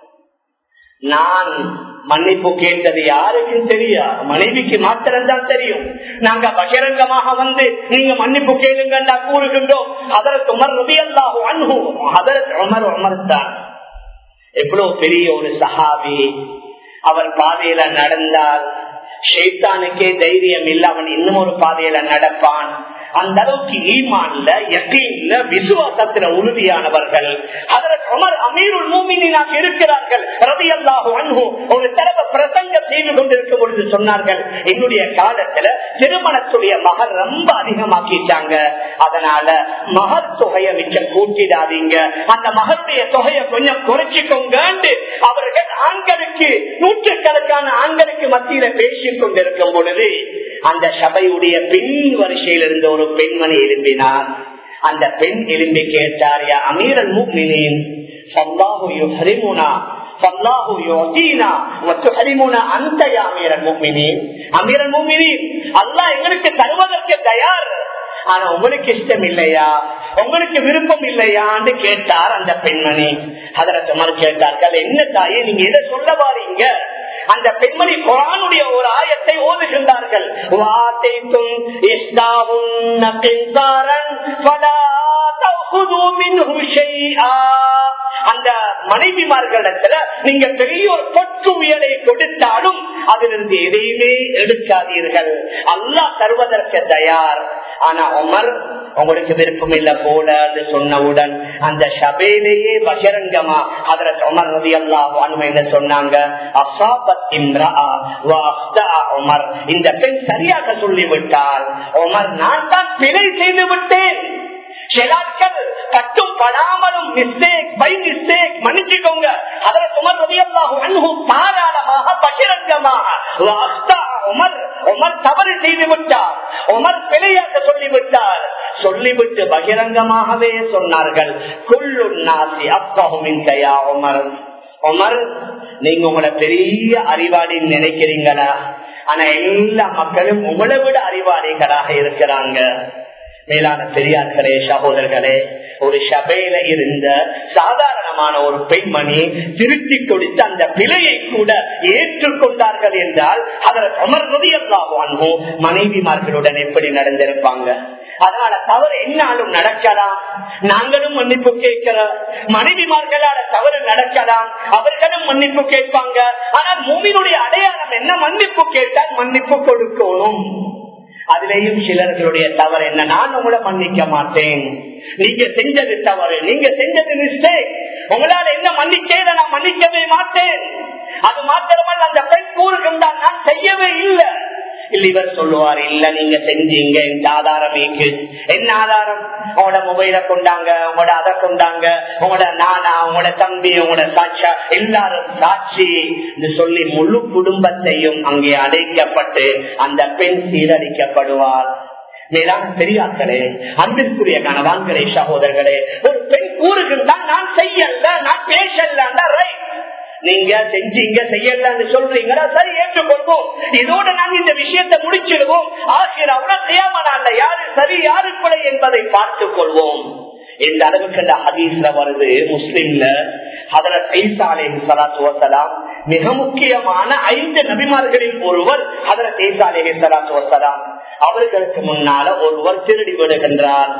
நான் மன்னிப்பு கேட்டது யாருக்கும் தெரியா மனைவிக்கு மாத்திரம் தான் தெரியும் நாங்க பகிரங்கமாக வந்து நீங்க மன்னிப்பு கேளுங்க கூறுகின்றோம் அதற்கு உமர் ரவி அல்லாஹு அன்பு அதற்கு உமர் உமர் தான் எவ்வளவு பெரிய ஒரு சஹாபி அவர் பாதையில நடந்தால் ஷேத்தானுக்கே தைரியம் இல்ல அவன் இன்னும் ஒரு பாதையில நடப்பான் அந்த அளவுக்கு ஈமான்ல யக்கீன்ல விசுவாசத்துல உறுதியானவர்கள் அதற்கு அமர் அமீருல் மூமினாக இருக்கிறார்கள் ரவி அல்லாஹு அன்பு ஒரு தடவை பிரசங்க செய்து கொண்டிருக்கும் பொழுது சொன்னார்கள் என்னுடைய காலத்துல திருமணத்துடைய மகர் ரொம்ப அதிகமாக்கிட்டாங்க அதனால மகர் தொகையை மிச்சம் கூட்டிடாதீங்க அந்த மகருடைய தொகையை கொஞ்சம் குறைச்சிக்கோங்க அவர்கள் ஆண்களுக்கு நூற்றுக்கணக்கான ஆண்களுக்கு மத்தியில பேசிக் கொண்டிருக்கும் பொழுது அந்த சபையுடைய பின் வரிசையில் இருந்த ஒரு பெண்மணி எழும்பினார் அந்த பெண் எழும்பி கேட்டார் அமீரல் மூமினின் எங்களுக்கு தருவதற்கு தயார் ஆனா உங்களுக்கு இஷ்டம் இல்லையா உங்களுக்கு விருப்பம் இல்லையான்னு கேட்டார் அந்த பெண்மணி அதற்கு சுமார் கேட்டார்கள் என்ன தாயே நீங்க எதை சொல்ல வாரீங்க அந்த பெண்மணி குரானுடைய ஒரு ஆயத்தை ஓதுகின்றார்கள் வாத்தைத்தும் இஸ்தாவும் அந்த மனைவிமார்களிடத்துல நீங்க பெரிய ஒரு பொற்று உயரை கொடுத்தாலும் அதிலிருந்து எதையுமே எடுக்காதீர்கள் அல்லா தருவதற்கு தயார் ஆனா உமர் உங்களுக்கு விருப்பம் இல்ல போல சொன்னவுடன் அந்த சபையிலேயே பகிரங்கமா அதுல உமர் ரதி அல்லாஹ் என்ன சொன்னாங்க அசாபத் இம்ரா உமர் இந்த பெண் சரியாக சொல்லிவிட்டால் உமர் நான் தான் பிழை செய்து விட்டேன் சிலாக்கள் கட்டும் படாமலும் மிஸ்டேக் பை மிஸ்டேக் மன்னிச்சுக்கோங்க அதுல சுமர் ரவியல்லாஹு அன்ஹு தாராளமாக பகிரங்கமாக உமர் உமர் தவறு செய்து விட்டார் உமர் பிழையாக சொல்லிவிட்டார் சொல்லிவிட்டு பகிரங்கமாகவே சொன்னார்கள் குள்ளு நாசி அப்பகுமின் கையா உமர் உமர் நீங்க உங்களை பெரிய அறிவாளின்னு நினைக்கிறீங்களா ஆனா எல்லா மக்களும் உங்களை விட அறிவாளிகளாக இருக்கிறாங்க மேலான பெரியார்களே சகோதரர்களே ஒரு சபையில இருந்த சாதாரணமான ஒரு பெண்மணி திருத்தி கொடுத்து அந்த பிழையை கூட ஏற்றுக்கொண்டார்கள் என்றால் அதில் அமர்வதியல்லாவானோ மனைவிமார்களுடன் எப்படி நடந்திருப்பாங்க அதனால தவறு என்னாலும் நடக்கலாம் நாங்களும் மன்னிப்பு கேட்கிறோம் மனைவிமார்களால தவறு நடக்கலாம் அவர்களும் மன்னிப்பு கேட்பாங்க ஆனால் மூமினுடைய அடையாளம் என்ன மன்னிப்பு கேட்டால் மன்னிப்பு கொடுக்கணும் அதுலேயும் சிலர்களுடைய தவறு என்ன நான் உங்களை மன்னிக்க மாட்டேன் நீங்க செஞ்சது தவறு நீங்க செஞ்சது மிஸ்டேக் உங்களால என்ன மன்னிக்கல நான் மன்னிக்கவே மாட்டேன் அது மாத்திரமல்ல அந்த பெண் கூறுகின்றான் நான் செய்யவே இல்லை இல்ல இவர் சொல்லுவார் இல்ல நீங்க செஞ்சீங்க இந்த ஆதாரம் இருக்கு என்ன ஆதாரம் உங்களோட மொபைல கொண்டாங்க உங்களோட அதை கொண்டாங்க உங்களோட நானா உங்களோட தம்பி உங்களோட சாட்சா எல்லாரும் சாட்சி சொல்லி முழு குடும்பத்தையும் அங்கே அடைக்கப்பட்டு அந்த பெண் சீரழிக்கப்படுவார் மேலான பெரியார்களே அன்பிற்குரிய கணவான்களே சகோதரர்களே ஒரு பெண் கூறுகின்றான் நான் செய்யல நான் பேசல ரைட் நீங்க செஞ்சீங்க செய்யலன்னு சொல்றீங்களா சரி ஏற்றுக்கொள்வோம் இதோட நாங்க இந்த விஷயத்தை முடிச்சிடுவோம் ஆசிரியர் செய்யாமல யாரு சரி யாரு பிழை என்பதை பார்த்துக் கொள்வோம் எந்த அளவுக்கு இந்த ஹதீஸ்ல வருது முஸ்லிம்ல ஹதரத் ஈசா அலைஹி ஸலாத்து வஸலாம் மிக முக்கியமான ஐந்து நபிமார்களில் ஒருவர் ஹதரத் ஈசா அலைஹி ஸலாத்து வஸலாம் அவர்களுக்கு முன்னால ஒருவர் திருடி விடுகின்றார்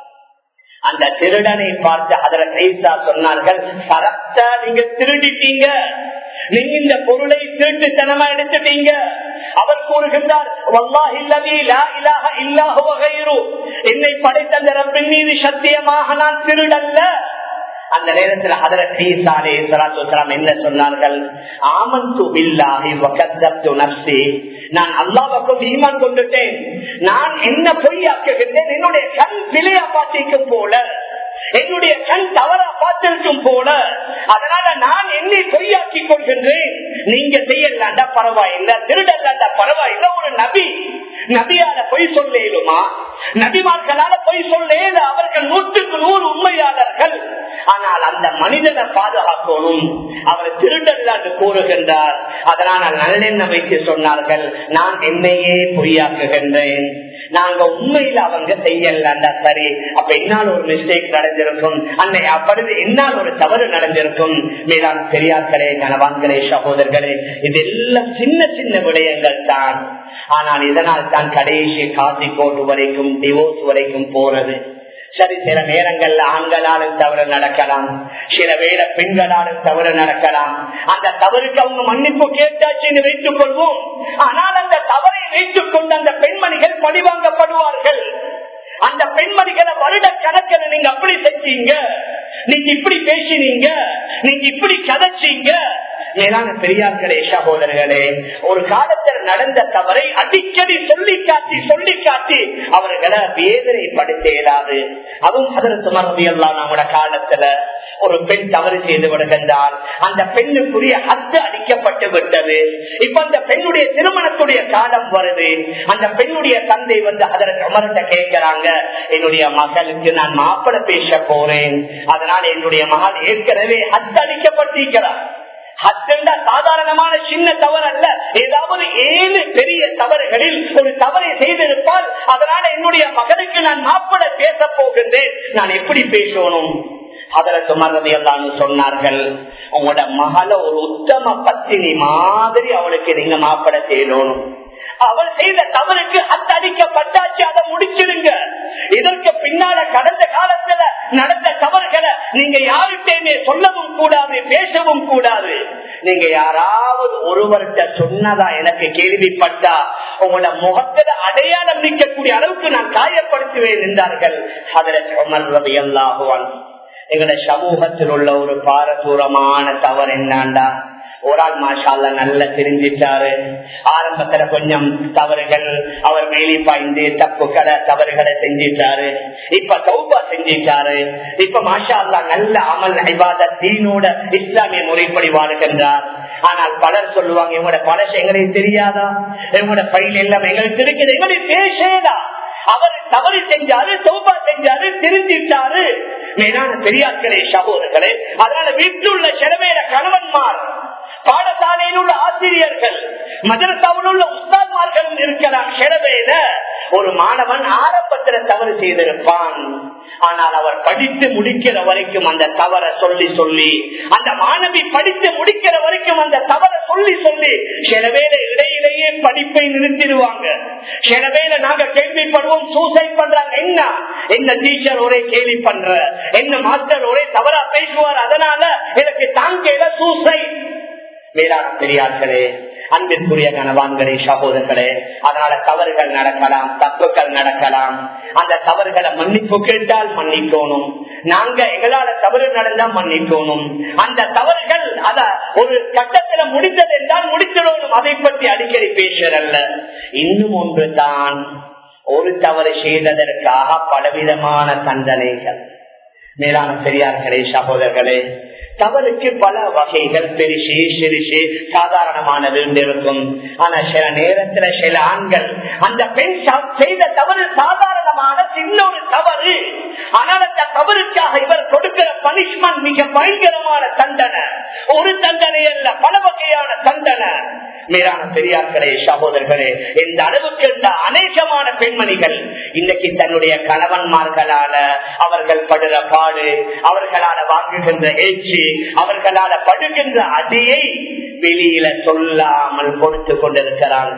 அந்த திருடனை பார்த்து ஹதரத் ஈசா சொன்னார்கள் சரத்தா நீங்க திருடிட்டீங்க நீங்க இந்த பொருளை திருட்டுத்தனமா எடுத்துட்டீங்க அவர் கூறுகின்றார் "வல்லாஹி அல்லதீ லா இலாஹ இல்லா ஹுவ கைரு." என்னை படைத்த அந்த ரப்பின் மீது சத்தியமாக நான் திருடல்ல அந்த நேரத்தில் ஹதரத் ஈசா அலைஹி ஸலாத்து வஸலாம் என்ன சொன்னார்கள் ஆமன்து பில்லாஹி வ கத்தப்து நஃப்ஸி நான் அல்லாஹ்வுக்கு ஈமான் கொண்டுட்டேன் நான் என்ன பொய்யாக்குகின்றேன் என்னுடைய கண் பிழையா பார்த்திக்கும் போல என்னுடைய கண் தவறா பார்த்திருக்கும் போல அதனால நான் என்னை பொய்யாக்கி கொள்கின்றேன் நீங்க செய்யலாண்டா பரவாயில்ல திருடலாண்டா பரவாயில்ல ஒரு நபி நபியால பொய் சொல்லேலுமா நபிமார்களால பொய் சொல்லேல அவர்கள் நூற்றுக்கு நூறு உண்மையாளர்கள் ஆனால் அந்த மனிதனை பாதுகாக்கணும் அவர் திருடல்லாண்டு கூறுகின்றார் அதனால் நல்லெண்ணம் வைத்து சொன்னார்கள் நான் என்னையே பொய்யாக்குகின்றேன் நாங்க உண்மையில அவங்க செய்யலண்டா சரி அப்ப என்னால் ஒரு மிஸ்டேக் நடந்திருக்கும் அன்னை அப்பொழுது என்னால் ஒரு தவறு நடந்திருக்கும் மேலாண் பெரியார்களே கனவான்களே சகோதரர்களே இதெல்லாம் சின்ன சின்ன விடயங்கள் தான் ஆனால் இதனால் தான் கடைசி காசி கோட்டு வரைக்கும் டிவோர்ஸ் வரைக்கும் போறது சரி சில நேரங்கள்ல ஆண்களாலும் தவறு நடக்கலாம் சில வேளை பெண்களாலும் தவறு நடக்கலாம் அந்த தவறுக்கு அவங்க மன்னிப்பு கேட்டாச்சுன்னு வைத்துக் கொள்வோம் ஆனால் அந்த தவறை வைத்துக் கொண்டு அந்த பெண்மணிகள் பழிவாங்கப்படுவார்கள் அந்த பெண்மணிகளை வருட கணக்கில் நீங்க அப்படி செஞ்சீங்க நீங்க இப்படி பேசினீங்க நீங்க இப்படி கதைச்சீங்க மேலான பெரியார்களே சகோதரர்களே ஒரு காலத்தில் நடந்த தவறை அடிக்கடி சொல்லி காட்டி சொல்லி காட்டி அவர்களை வேதனைப்படுத்த இயலாது அதுவும் அதற்கு மறுபடியெல்லாம் நம்முடைய காலத்துல ஒரு பெண் தவறு செய்து விடுகின்றால் அந்த பெண்ணுக்குரிய ஹத்து அடிக்கப்பட்டு விட்டது இப்ப அந்த பெண்ணுடைய திருமணத்துடைய காலம் வருது அந்த பெண்ணுடைய தந்தை வந்து அதற்கு அமர்ந்த கேட்கிறாங்க என்னுடைய மகளுக்கு நான் மாப்பிள பேச போறேன் அதனால என்னுடைய மகள் ஏற்கனவே ஹத்து அடிக்கப்பட்டிருக்கிறார் ஹத்தண்டா சாதாரணமான சின்ன தவறு அல்ல ஏதாவது ஏழு பெரிய தவறுகளில் ஒரு தவறை செய்திருப்பால் அதனால என்னுடைய மகனுக்கு நான் மாப்பிள பேச போகின்றேன் நான் எப்படி பேசணும் அதில் சுமரதையெல்லாம் சொன்னார்கள் உங்களோட மகள ஒரு உத்தம பத்தினி மாதிரி அவளுக்கு நீங்க மாப்பிள செய்யணும் அவள் செய்த தவறுக்கு அத்தடிக்கப்பட்டாச்சு அதை முடிச்சிடுங்க இதற்கு பின்னால கடந்த காலத்துல நடந்த தவறுகளை நீங்க யாருக்கிட்டே சொல்லவும் கூடாது பேசவும் கூடாது நீங்க யாராவது ஒருவர்கிட்ட சொன்னதா எனக்கு கேள்விப்பட்டா உங்களோட முகத்துல அடையாளம் நிற்கக்கூடிய அளவுக்கு நான் காயப்படுத்துவேன் என்றார்கள் அதில் உமர் ரவி அல்லாஹுவான் எங்களோட சமூகத்தில் உள்ள ஒரு பாரதூரமான தவறு என்னாண்டா ஒரு ஆள் மாஷால நல்லா தெரிஞ்சிட்டாரு ஆரம்பத்துல கொஞ்சம் தவறுகள் அவர் மேலி பாய்ந்து தப்புக்களை தவறுகளை செஞ்சிட்டாரு இப்ப சௌபா செஞ்சிட்டாரு இப்ப மாஷா நல்ல அமல் ஐவாத தீனோட இஸ்லாமிய முறைப்படி வாழ்கின்றார் ஆனால் பலர் சொல்லுவாங்க இவங்களோட பழச எங்களுக்கு தெரியாதா இவங்களோட பயில் எல்லாம் எங்களுக்கு இருக்குது எங்களுக்கு பேசேதா அவர் தவறு செஞ்சாரு சௌபா செஞ்சாரு திருந்திட்டாரு மேலான பெரியார்களே சகோதரர்களே அதனால வீட்டில் உள்ள செலவேற கணவன்மார் பாடசாலையில் உள்ள ஆசிரியர்கள் மதரசாவில் உள்ள உஸ்தாத்மார்களும் இருக்கலாம் செலவேல ஒரு மாணவன் ஆரம்பத்துல தவறு செய்திருப்பான் ஆனால் அவர் படித்து முடிக்கிற வரைக்கும் அந்த தவற சொல்லி சொல்லி அந்த மாணவி படித்து முடிக்கிற வரைக்கும் அந்த தவற சொல்லி சொல்லி சில வேலை இடையிலேயே படிப்பை நிறுத்திடுவாங்க சில வேலை நாங்க கேள்விப்படுவோம் சூசைட் பண்றாங்க என்ன என்ன டீச்சர் ஒரே கேள்வி பண்ற என்ன மாஸ்டர் ஒரே தவறா பேசுவார் அதனால எனக்கு தாங்கையில சூசைட் மேலான பெரியார்களே அன்பிற்குரிய கனவான்களே சகோதரர்களே அதனால தவறுகள் நடக்கலாம் தப்புக்கள் நடக்கலாம் அந்த தவறுகளை மன்னிப்பு கேட்டால் மன்னிக்கணும் நாங்க எங்களால தவறு நடந்தா மன்னிக்கணும் அந்த தவறுகள் அத ஒரு கட்டத்துல முடித்தது என்றால் முடிச்சிடணும் அதை பற்றி அடிக்கடி பேசுறல்ல இன்னும் ஒன்று தான் ஒரு தவறு செய்ததற்காக பலவிதமான தண்டனைகள் மேலான பெரியார்களே சகோதரர்களே தவறுக்கு பல வகைகள் பெருசு சிறுசு சாதாரணமானது இருக்கும் ஆனா சில நேரத்துல சில ஆண்கள் அந்த பெண் செய்த தவறு சாதாரணமான சின்ன ஒரு தவறு ஆனால் அந்த தவறுக்காக இவர் கொடுக்கிற பனிஷ்மெண்ட் மிக பயங்கரமான தண்டனை ஒரு தண்டனை அல்ல பல வகையான தண்டனை மேலான பெரியார்களே சகோதரர்களே இந்த அளவுக்கு இந்த அநேகமான பெண்மணிகள் இன்னைக்கு தன்னுடைய கணவன்மார்களால அவர்கள் படுற பாடு அவர்களால வாங்குகின்ற ஏச்சு அவர்களால படுகின்ற அடியை வெளியில சொல்லாமல் கொடுத்து கொண்டிருக்கிறாங்க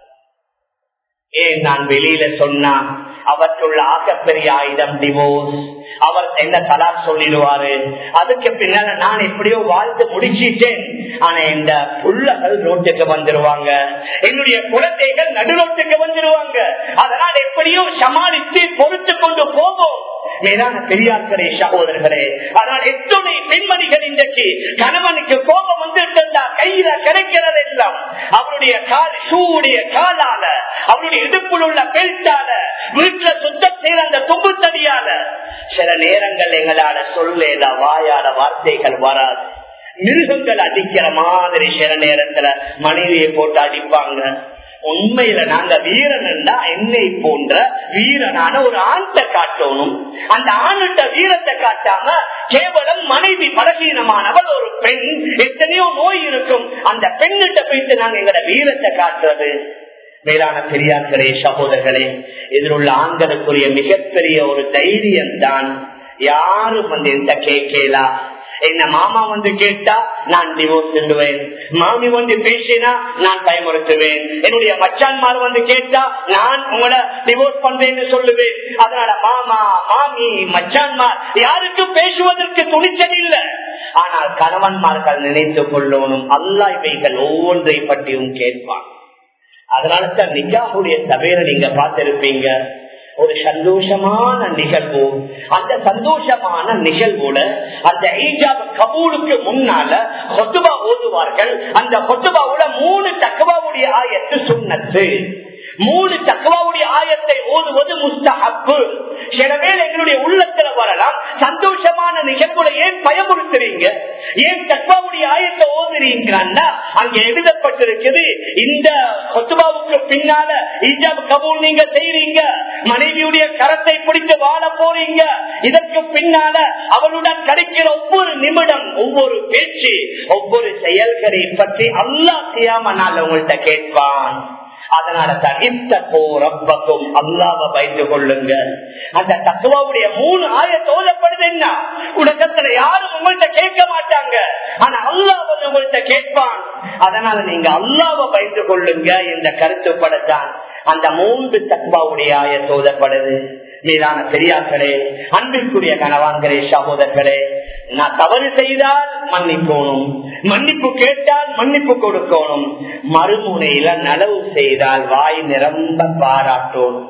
ஏன் நான் வெளியில சொன்னா அவற்றுள்ள ஆகப்பெரிய ஆயுதம் டிவோர்ஸ் அவர் என்ன தலா சொல்லிடுவாரு அதுக்கு பின்னால நான் எப்படியோ வாழ்ந்து முடிச்சிட்டேன் ஆனா இந்த புள்ளகள் ரோட்டுக்கு வந்துருவாங்க என்னுடைய குழந்தைகள் நடுரோட்டுக்கு வந்துருவாங்க அதனால எப்படியோ சமாளித்து பொறுத்து கொண்டு போவோம் மேலான பெரியார்களே சகோதரர்களே ஆனால் எத்தனை பெண்மணிகள் இன்றைக்கு கணவனுக்கு கோபம் வந்துட்டா கையில கிடைக்கிறது எல்லாம் அவருடைய கால் ஷூடைய காலால அவருடைய இடுப்பில் உள்ள பெல்ட்டால வீட்டுல சுத்தம் செய்த அந்த தும்பு தடியால சில நேரங்கள் எங்களால சொல்லேத வாயால வார்த்தைகள் வராது மிருகங்கள் அடிக்கிற மாதிரி சில நேரத்துல மனைவியை போட்டு அடிப்பாங்க உண்மையில நாங்க வீரன் என்னை போன்ற வீரனான ஒரு ஆண்ட காட்டணும் அந்த ஆணுட்ட வீரத்தை காட்டாம கேவலம் மனைவி பலகீனமானவள் ஒரு பெண் எத்தனையோ நோய் இருக்கும் அந்த பெண்ணிட்ட போயிட்டு நாங்க எங்களோட வீரத்தை காட்டுறது மேலான பெரியார்களே சகோதரர்களே இதில் உள்ள ஆண்களுக்குரிய மிகப்பெரிய ஒரு தைரியம் தான் யாரும் வந்து எந்த கேட்கலா என்ன மாமா வந்து கேட்டா நான் டிவோர்ஸ் சொல்லுவேன் மாமி வந்து பேசினா நான் பயமுறுத்துவேன் என்னுடைய மச்சான்மார் வந்து கேட்டா நான் உங்களை டிவோர்ஸ் பண்றேன்னு சொல்லுவேன் அதனால மாமா மாமி மச்சான்மார் யாருக்கும் பேசுவதற்கு துணிச்சல் இல்லை ஆனால் கணவன்மார்கள் நினைத்துக் கொள்ளணும் அல்லா இவைகள் ஒவ்வொன்றை பற்றியும் கேட்பான் அதனால தான் நிக்காவுடைய சபையில நீங்க பார்த்திருப்பீங்க ஒரு சந்தோஷமான நிகழ்வு அந்த சந்தோஷமான நிகழ்வோட அந்த ஈஜாப் கபூலுக்கு முன்னால கொத்துபா ஓதுவார்கள் அந்த கொத்துபாவோட மூணு தக்குவாவுடைய ஆயத்து சுண்ணத்து மூணு தக்குவாவுடைய ஆயத்தை ஓதுவது முஸ்தஹப்பு சில வேளை எங்களுடைய உள்ளத்துல வரலாம் சந்தோஷமான நிகழ்வுல ஏன் பயமுறுத்துறீங்க ஏன் தக்குவாவுடைய ஆயத்தை ஓதுறீங்கன்னா அங்க எழுதப்பட்டிருக்குது இந்த கொத்துபாவுக்கு பின்னால ஈஜாப் கபூல் நீங்க செய்றீங்க மனைவியுடைய கரத்தை பிடித்து வாழ போறீங்க இதற்கு பின்னால அவளுடன் கிடைக்கிற ஒவ்வொரு நிமிடம் ஒவ்வொரு பேச்சு ஒவ்வொரு செயல்களை பற்றி அல்லா செய்யாம நான் உங்கள்கிட்ட கேட்பான் அதனால தான் இத்தப்போ ரப்பக்கும் அல்லாவ பயந்து கொள்ளுங்க அந்த தத்துவாவுடைய மூணு ஆய தோலப்படுது என்ன உலகத்துல யாரும் உங்கள்கிட்ட கேட்க மாட்டாங்க ஆனா அல்லாஹ் வந்து உங்கள்கிட்ட கேட்பான் அதனால நீங்க அல்லாவ பயந்து கொள்ளுங்க இந்த கருத்துப்படத்தான் அந்த மூன்று தத்வாவுடைய ஆய தோதப்படுது மீதான பெரியார்களே அன்பிற்குரிய கணவான்களே சகோதரர்களே நான் தவறு செய்தால் மன்னிக்கணும் மன்னிப்பு கேட்டால் மன்னிப்பு கொடுக்கணும் மறுமுனையில நலவு செய்தால் வாய் நிரம்ப பாராட்டணும்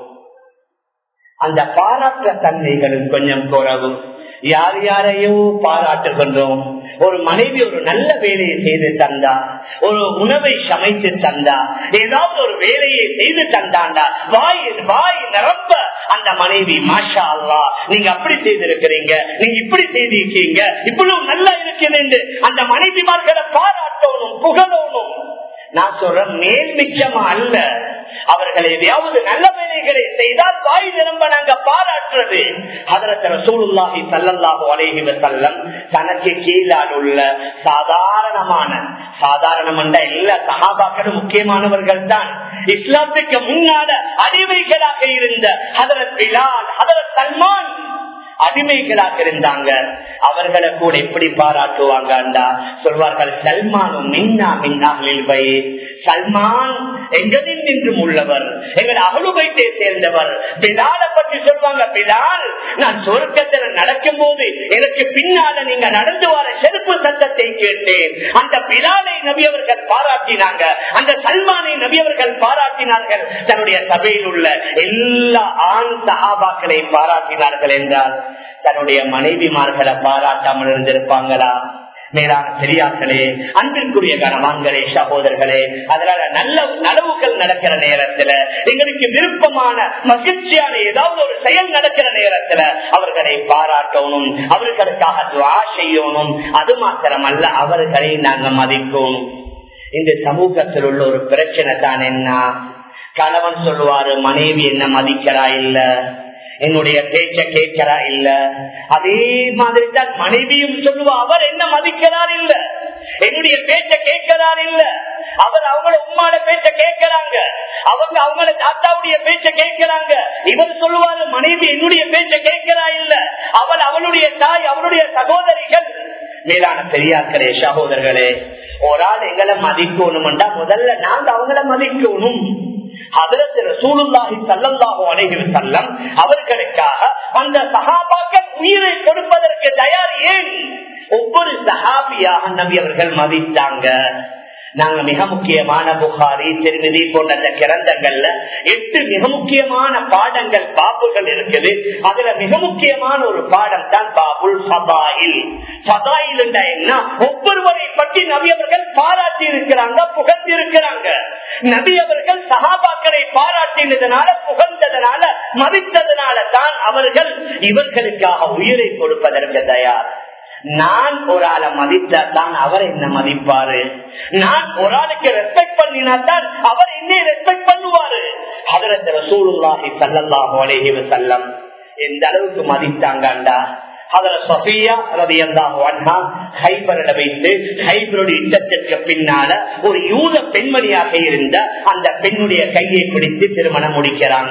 அந்த பாராட்ட தன்மைகளும் கொஞ்சம் குறவு யார் யாரையோ பாராட்டுகின்றோம் ஒரு மனைவி ஒரு நல்ல வேலையை செய்து தந்தா ஒரு உணவை சமைத்து தந்தா ஏதாவது ஒரு வேலையை செய்து தந்தாண்டா வாய் வாய் நிரம்ப அந்த மனைவி மாஷா அல்லா நீங்க அப்படி செய்திருக்கிறீங்க நீங்க இப்படி செய்திருக்கீங்க இவ்வளவு நல்லா இருக்குது என்று அந்த மனைவிமார்களை பாராட்டணும் புகழணும் நான் சொல்றேன் மேல் மிச்சமா அல்ல அவர்கள் எதையாவது நல்ல வேலைகளை செய்தால் வாய் நிரம்ப நாங்க பாராட்டுறது அதற்கு சூழ்நாகி சல்லல்லாஹு அலைஹி வசல்லம் தனக்கு கீழால் உள்ள சாதாரணமான சாதாரணம் என்ற எல்லா சகாபாக்களும் முக்கியமானவர்கள் தான் இஸ்லாத்துக்கு முன்னால அடிமைகளாக இருந்த ஹதரத் பிலால் ஹதரத் சல்மான் அடிமைகளாக இருந்தாங்க அவர்களை கூட எப்படி பாராட்டுவாங்க சொல்வார்கள் சல்மானும் மின்னா மின்னாகளில் வை சல்மான் எங்களில் நின்றும் உள்ளவர் எங்கள் அகலுபைத்தை சேர்ந்தவர் பிலால பற்றி சொல்வாங்க பிலால் நான் சொர்க்கத்தில் நடக்கும் போது எனக்கு பின்னால நீங்க நடந்து வர செருப்பு சத்தத்தை கேட்டேன் அந்த பிலாலை நபியவர்கள் பாராட்டினாங்க அந்த சல்மானை நபியவர்கள் பாராட்டினார்கள் தன்னுடைய சபையில் உள்ள எல்லா ஆண் சகாபாக்களை பாராட்டினார்கள் என்றால் தன்னுடைய மனைவிமார்களை பாராட்டாமல் இருந்திருப்பாங்களா மேலான பெரியார்களே அன்பிற்குரிய கனவான்களே சகோதரர்களே அதனால நல்ல நலவுகள் நடக்கிற நேரத்துல எங்களுக்கு விருப்பமான மகிழ்ச்சியான ஏதாவது ஒரு செயல் நடக்கிற நேரத்துல அவர்களை பாராட்டணும் அவர்களுக்காக துவா செய்யணும் அது மாத்திரமல்ல அவர்களை நாங்க மதிக்கணும் இந்த சமூகத்தில் உள்ள ஒரு பிரச்சனை தான் என்ன கணவன் சொல்லுவாரு மனைவி என்ன மதிக்கிறா இல்ல என்னுடைய பேச்ச கேட்கிறா இல்ல அதே மாதிரி தான் மனைவியும் சொல்லுவா அவர் என்ன மதிக்கிறார் இல்ல என்னுடைய பேச்ச கேட்கிறார் இல்ல அவர் அவங்கள உம்மாட பேச்ச கேட்கிறாங்க அவங்க அவங்கள தாத்தாவுடைய பேச்ச கேட்கிறாங்க இவர் சொல்லுவாரு மனைவி என்னுடைய பேச்ச கேட்கிறா இல்ல அவள் அவளுடைய தாய் அவளுடைய சகோதரிகள் மேலான பெரியார்களே சகோதரர்களே ஒரு ஆள் எங்களை மதிக்கணும்டா முதல்ல நாங்க அவங்கள மதிக்கணும் அவர்களுக்காக அந்த சகாபாக்கள் உயிரை கொடுப்பதற்கு தயார் ஏன் ஒவ்வொரு சகாபியாக நபி அவர்கள் மதித்தாங்க நாங்க மிக முக்கியமான புகாரி திருமதி போன்ற அந்த கிரந்தங்கள்ல எட்டு மிக முக்கியமான பாடங்கள் பாப்புகள் இருக்குது அதுல மிக முக்கியமான ஒரு பாடம் தான் பாபுல் சபாயில் சபாயில் என்ன ஒவ்வொருவரை பற்றி நபி அவர்கள் பாராட்டி இருக்கிறாங்க புகழ்ந்து இருக்கிறாங்க நபி அவர்கள் சகாபாக்களை பாராட்டினதுனால புகழ்ந்ததனால மதித்ததனால தான் அவர்கள் இவர்களுக்காக உயிரை கொடுப்பதற்கு தயார் நான் ஒரு ஆளை மதித்தா தான் அவர் என்ன மதிப்பாரு நான் ஒரு ஆளுக்கு ரெஸ்பெக்ட் பண்ணினா தான் அவர் என்ன ரெஸ்பெக்ட் பண்ணுவாரு அதற்கு ரசூலுல்லாஹி சல்லல்லாஹு அலைஹி வஸல்லம் எந்த அளவுக்கு மதித்தாங்கண்டா அதுல சஃபியா ரதியல்லாஹு அன்ஹா ஹைபரிட வைத்து ஹைபருடைய யுத்தத்திற்கு பின்னால ஒரு யூத பெண்மணியாக இருந்த அந்த பெண்ணுடைய கையை பிடித்து திருமணம் முடிக்கிறாங்க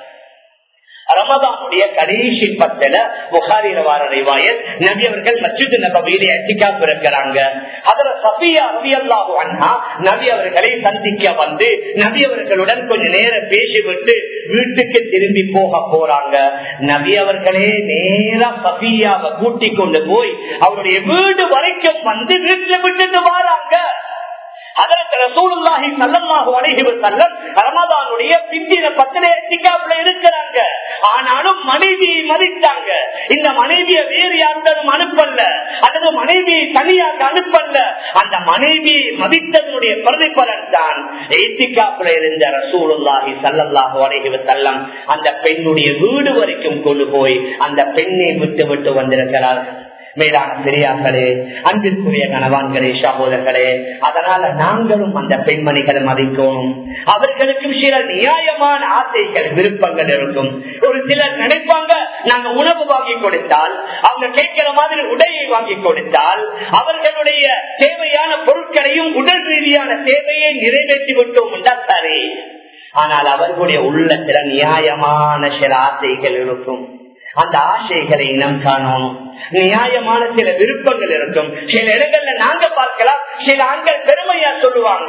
ரமதானுடைய கடைசி பத்துல புகாரில வார ரிவாயத் நபி அவர்கள் மஸ்ஜித் நபவியிலே அட்டிக்கா பிறக்கிறாங்க அதுல சபியா ரவி அல்லாஹு அண்ணா நபி அவர்களை சந்திக்க வந்து நபி அவர்களுடன் கொஞ்ச நேரம் பேசிவிட்டு வீட்டுக்கு திரும்பி போக போறாங்க நபி அவர்களே நேரா சபியாவை கூட்டிக் கொண்டு போய் அவருடைய வீடு வரைக்கும் வந்து வீட்டுல விட்டுட்டு வராங்க அதற்கு ரசூலுல்லாஹி ஸல்லல்லாஹு அலைஹி வஸல்லம் ரமதானுடைய பிந்தின பத்திலே இத்திகாஃப்ல இருக்கிறாங்க ஆனாலும் மனைவியை மதித்தாங்க இந்த மனைவியை வேறு யாருக்கும் அனுப்பல்ல அல்லது மனைவியை தனியாக அனுப்பல்ல அந்த மனைவியை மதித்ததனுடைய பிரதிபலன் தான் இத்திகாஃப்ல இருந்த ரசூலுல்லாஹி ஸல்லல்லாஹு அலைஹி வஸல்லம் அந்த பெண்ணுடைய வீடு வரைக்கும் கொண்டு போய் அந்த பெண்ணை விட்டு விட்டு வந்திருக்கிறார்கள் மேலான பெரியார்களே அன்பிற்குரிய கணவான்களே சகோதரர்களே அதனால நாங்களும் அந்த பெண்மணிகளை மதிக்கணும் அவர்களுக்கும் சில நியாயமான ஆசைகள் விருப்பங்கள் இருக்கும் ஒரு சிலர் நினைப்பாங்க நாங்க உணவு வாங்கி கொடுத்தால் அவங்க கேட்கிற மாதிரி உடையை வாங்கி கொடுத்தால் அவர்களுடைய தேவையான பொருட்களையும் உடல் ரீதியான தேவையை நிறைவேற்றி விட்டோம் என்றால் சரி ஆனால் அவர்களுடைய உள்ளத்துல நியாயமான சில ஆசைகள் இருக்கும் அந்த ஆசைகளை இனம் காணணும் நியாயமான சில விருப்பங்கள் இருக்கும் சில இடங்கள்ல நாங்க பார்க்கலாம் சில ஆண்கள் பெருமையா சொல்லுவாங்க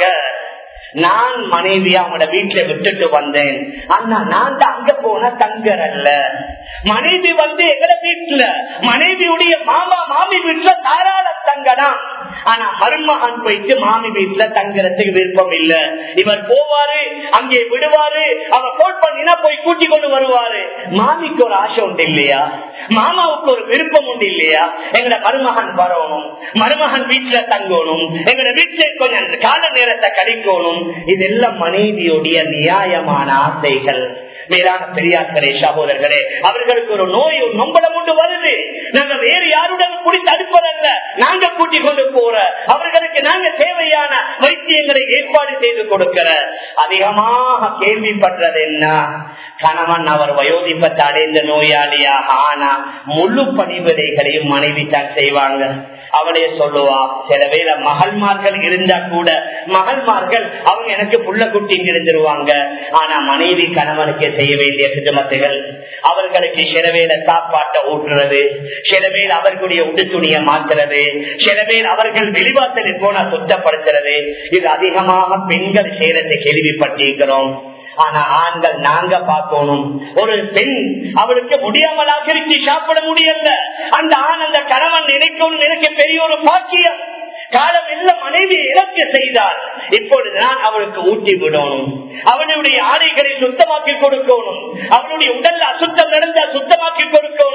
நான் மனைவியா அவங்களோட வீட்டுல விட்டுட்டு வந்தேன் ஆனா நான் தான் அங்க போன தங்கர் அல்ல மனைவி வந்து எங்கட வீட்டுல மனைவியுடைய மாமா மாமி வீட்டுல தாராள தங்கலாம் ஆனா மருமகன் போயிட்டு மாமி வீட்டுல தங்குறதுக்கு விருப்பம் இல்ல இவர் போவாரு அங்கே விடுவாரு அவர் போட் பண்ணினா போய் கூட்டி கொண்டு வருவாரு மாமிக்கு ஒரு ஆசை உண்டு இல்லையா மாமாவுக்கு ஒரு விருப்பம் உண்டு இல்லையா எங்கட மருமகன் வரணும் மருமகன் வீட்டுல தங்கணும் எங்கட வீட்டுல கொஞ்சம் கால நேரத்தை கழிக்கணும் இதெல்லாம் மனைவியுடைய நியாயமான ஆசைகள் மேலான பெரியார்களே சகோதரர்களே அவர்களுக்கு ஒரு நோய் ஒரு நொம்பலம் உண்டு வருது நாங்க வேறு யாருடன் கூடி தடுப்பதல்ல நாங்க கூட்டிக் கொண்டு போற அவர்களுக்கு நாங்க தேவையான வைத்தியங்களை ஏற்பாடு செய்து கொடுக்கிற அதிகமாக கேள்விப்பட்டது என்ன கணவன் அவர் வயோதிப்பத்தை அடைந்த நோயாளியாக ஆனா முழு பணிவிடைகளையும் மனைவி தான் செய்வாங்க அவளே சொல்லுவா சில வேளை மகள்மார்கள் இருந்தா கூட மகள்மார்கள் அவங்க எனக்கு புள்ள குட்டி இருந்துருவாங்க ஆனா மனைவி கணவனுக்கு செய்ய வேண்டிய சிதமத்துகள் அவர்களுக்கு சில வேளை சாப்பாட்டை ஊட்டுறது சில பேர் அவர்களுடைய உடுத்துணியை மாற்றுறது சில பேர் அவர்கள் வெளிவாசலில் போனா சுத்தப்படுத்துறது இது அதிகமாக பெண்கள் செய்யறதை கேள்விப்பட்டிருக்கிறோம் ஆனா ஆண்கள் நாங்க பார்க்கணும் ஒரு பெண் அவளுக்கு முடியாமலாக இருக்கு சாப்பிட முடியல அந்த ஆண் அந்த கணவன் நினைக்கணும் எனக்கு பெரிய ஒரு பாக்கியம் காலம் இல்ல மனைவி இலக்கு செய்தார் இப்பொழுது நான் அவளுக்கு ஊட்டி விடணும் அவனுடைய ஆடைகளை சுத்தமாக்கி கொடுக்கணும் அவனுடைய உடல்ல அசுத்தம் நடந்தா சுத்தமாக்கி கொடுக்கணும்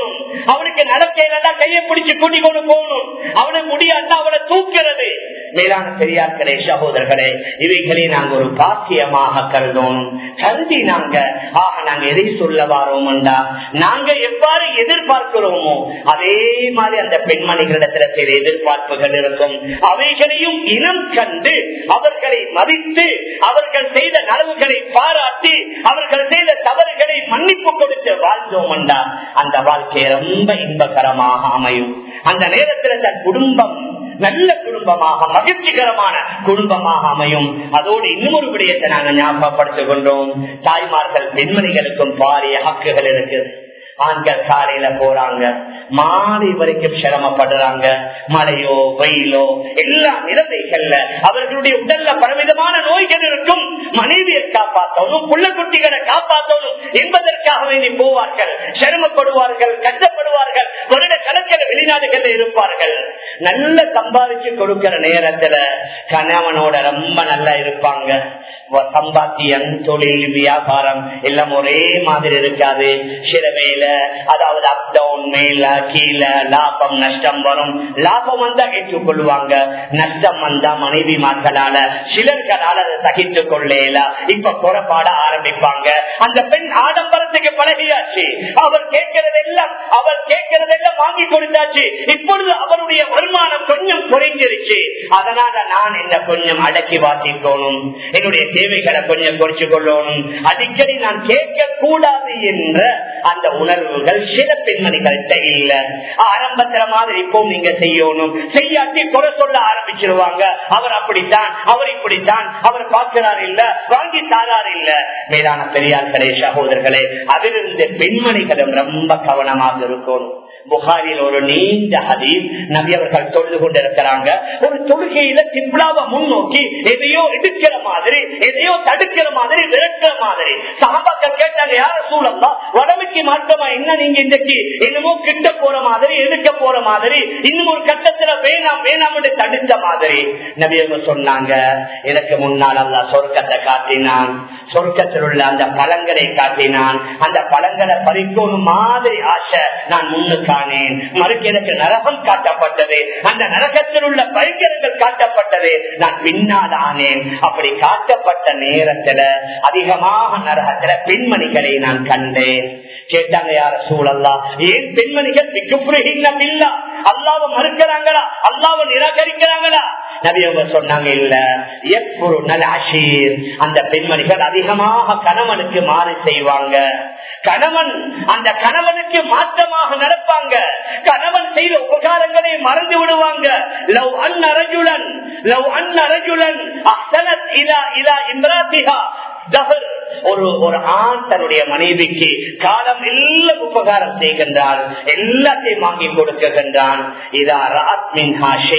அவனுக்கு நடக்கையில கையை பிடிச்சு கூட்டி கொண்டு போகணும் அவனை முடியாட்டா அவனை தூக்கிறது மேலான பெரியார்களே சகோதரர்களே இவைகளை நாங்க ஒரு பாக்கியமாக கருதணும் கருதி நாங்க ஆக நாங்க எதை சொல்ல வாரோம்டா நாங்க எவ்வாறு எதிர்பார்க்கிறோமோ அதே மாதிரி அந்த பெண்மணிகளிடத்துல சில எதிர்பார்ப்புகள் இருக்கும் அவைகளையும் இனம் கண்டு அவர்களை மதித்து அவர்கள் செய்த நலவுகளை பாராட்டி அவர்கள் செய்த தவறுகளை மன்னிப்பு கொடுத்து வாழ்ந்தோம்டா அந்த வாழ்க்கை ரொம்ப இன்பகரமாக அமையும் அந்த நேரத்தில் தன் குடும்பம் நல்ல குடும்பமாக மகிழ்ச்சிகரமான குடும்பமாக அமையும் அதோடு இன்னொரு விடயத்தை நாங்கள் ஞாபகப்படுத்திக் கொண்டோம் தாய்மார்கள் பெண்மணிகளுக்கும் பாரிய ஹக்குகள் இருக்குது ஆண்கள் காலையில போறாங்க மாலை வரைக்கும் சிரமப்படுறாங்க மழையோ வெயிலோ எல்லா நிலைமைகள்ல அவர்களுடைய உடல்ல பலவிதமான நோய்கள் இருக்கும் மனைவியை காப்பாற்றணும் புள்ள குட்டிகளை காப்பாற்றணும் என்பதற்காக வேண்டி போவார்கள் சிரமப்படுவார்கள் கஷ்டப்படுவார்கள் வருட கணக்கில் வெளிநாடுகளில் இருப்பார்கள் நல்ல சம்பாதிச்சு கொடுக்கிற நேரத்துல கணவனோட ரொம்ப நல்லா இருப்பாங்க சம்பாத்தியம் தொழில் வியாபாரம் எல்லாம் ஒரே மாதிரி இருக்காது சில வேலை அதாவது அப் டவுன் மேல கீழே லாபம் நஷ்டம் வரும் லாபம் வந்தா ஏற்றுக்கொள்வாங்க நஷ்டம் வந்தா மனைவி மக்களால சிலர்களால் அதை சகித்துக் கொள்ளல இப்ப புறப்பாட ஆரம்பிப்பாங்க அந்த பெண் ஆடம்பரத்துக்கு பழகியாச்சு அவர் கேட்கறதெல்லாம் அவர் கேட்கறதெல்லாம் வாங்கி கொடுத்தாச்சு இப்பொழுது அவருடைய வருமானம் கொஞ்சம் குறைஞ்சிருச்சு அதனால நான் என்ன கொஞ்சம் அடக்கி வாசிக்கணும் என்னுடைய தேவைகளை கொஞ்சம் குறைச்சு கொள்ளணும் அடிக்கடி நான் கேட்க கூடாது என்ற அந்த உணர்வுகள் சில பெண்மணிகள்கிட்ட இல்ல ஆரம்பத்துல மாதிரி இப்போ நீங்க செய்யணும் செய்யாட்டி குறை சொல்ல ஆரம்பிச்சிருவாங்க அவர் அப்படித்தான் அவர் இப்படித்தான் அவர் பார்க்கிறார் இல்ல வாங்கி தாரார் இல்ல மேலான பெரியார்களே சகோதரர்களே அதிலிருந்து பெண்மணிகளும் ரொம்ப கவனமாக இருக்கணும் புகாரில் ஒரு நீண்ட ஹதீஸ் நபி அவர்கள் தொழுது கொண்டிருக்கிறாங்க ஒரு தொழுகையில திப்லாவை முன்னோக்கி எதையோ எடுக்கிற மாதிரி எதையோ தடுக்கிற மாதிரி விரட்டுற மாதிரி சாபாக்கள் கேட்டாங்க யார சூழல்லா உடம்புக்கு மாற்றமா என்ன நீங்க இன்றைக்கு என்னமோ கிட்ட போற மாதிரி எடுக்க போற மாதிரி இன்னும் ஒரு கட்டத்துல வேணாம் வேணாம் என்று தடுத்த மாதிரி நபி அவங்க சொன்னாங்க எனக்கு முன்னால் அல்ல சொர்க்கத்தை காட்டினான் சொர்க்கத்தில் உள்ள அந்த பழங்களை காட்டினான் அந்த பழங்களை பறிக்கணும் மாதிரி ஆசை நான் முன்னுக்கு காணேன் மறுக்கு எனக்கு நரகம் காட்டப்பட்டது அந்த நரகத்தில் உள்ள பரிகரங்கள் காட்டப்பட்டது நான் பின்னால் ஆனேன் அப்படி காட்டப்பட்ட நேரத்துல அதிகமாக நரகத்துல பெண்மணிகளை நான் கண்டேன் கேட்டாங்க யார சூழல்லா ஏன் பெண்மணிகள் மிகப்புறீங்களா அல்லாவ மறுக்கிறாங்களா அல்லாவ நிராகரிக்கிறாங்களா நபி அவங்க சொன்னாங்க இல்ல எப்பொரு நல் அஷீர் அந்த பெண்மணிகள் அதிகமாக கணவனுக்கு மாறு செய்வாங்க கணவன் அந்த கணவனுக்கு மாற்றமாக நடப்பாங்க கணவன் செய்த உபகாரங்களை மறந்து விடுவாங்க லவ் அன்னரஜுலன் லவ் அன்னரஜுலன் அஹ்சனத் இலா இலா இம்ராத்திஹா தஹர் ஒரு ஒரு ஆண் தன்னுடைய மனைவிக்கு காலம் எல்லாம் உபகாரம் செய்கின்றான் எல்லாத்தையும் வாங்கி கொடுக்கின்றான் இதா ராத்மின்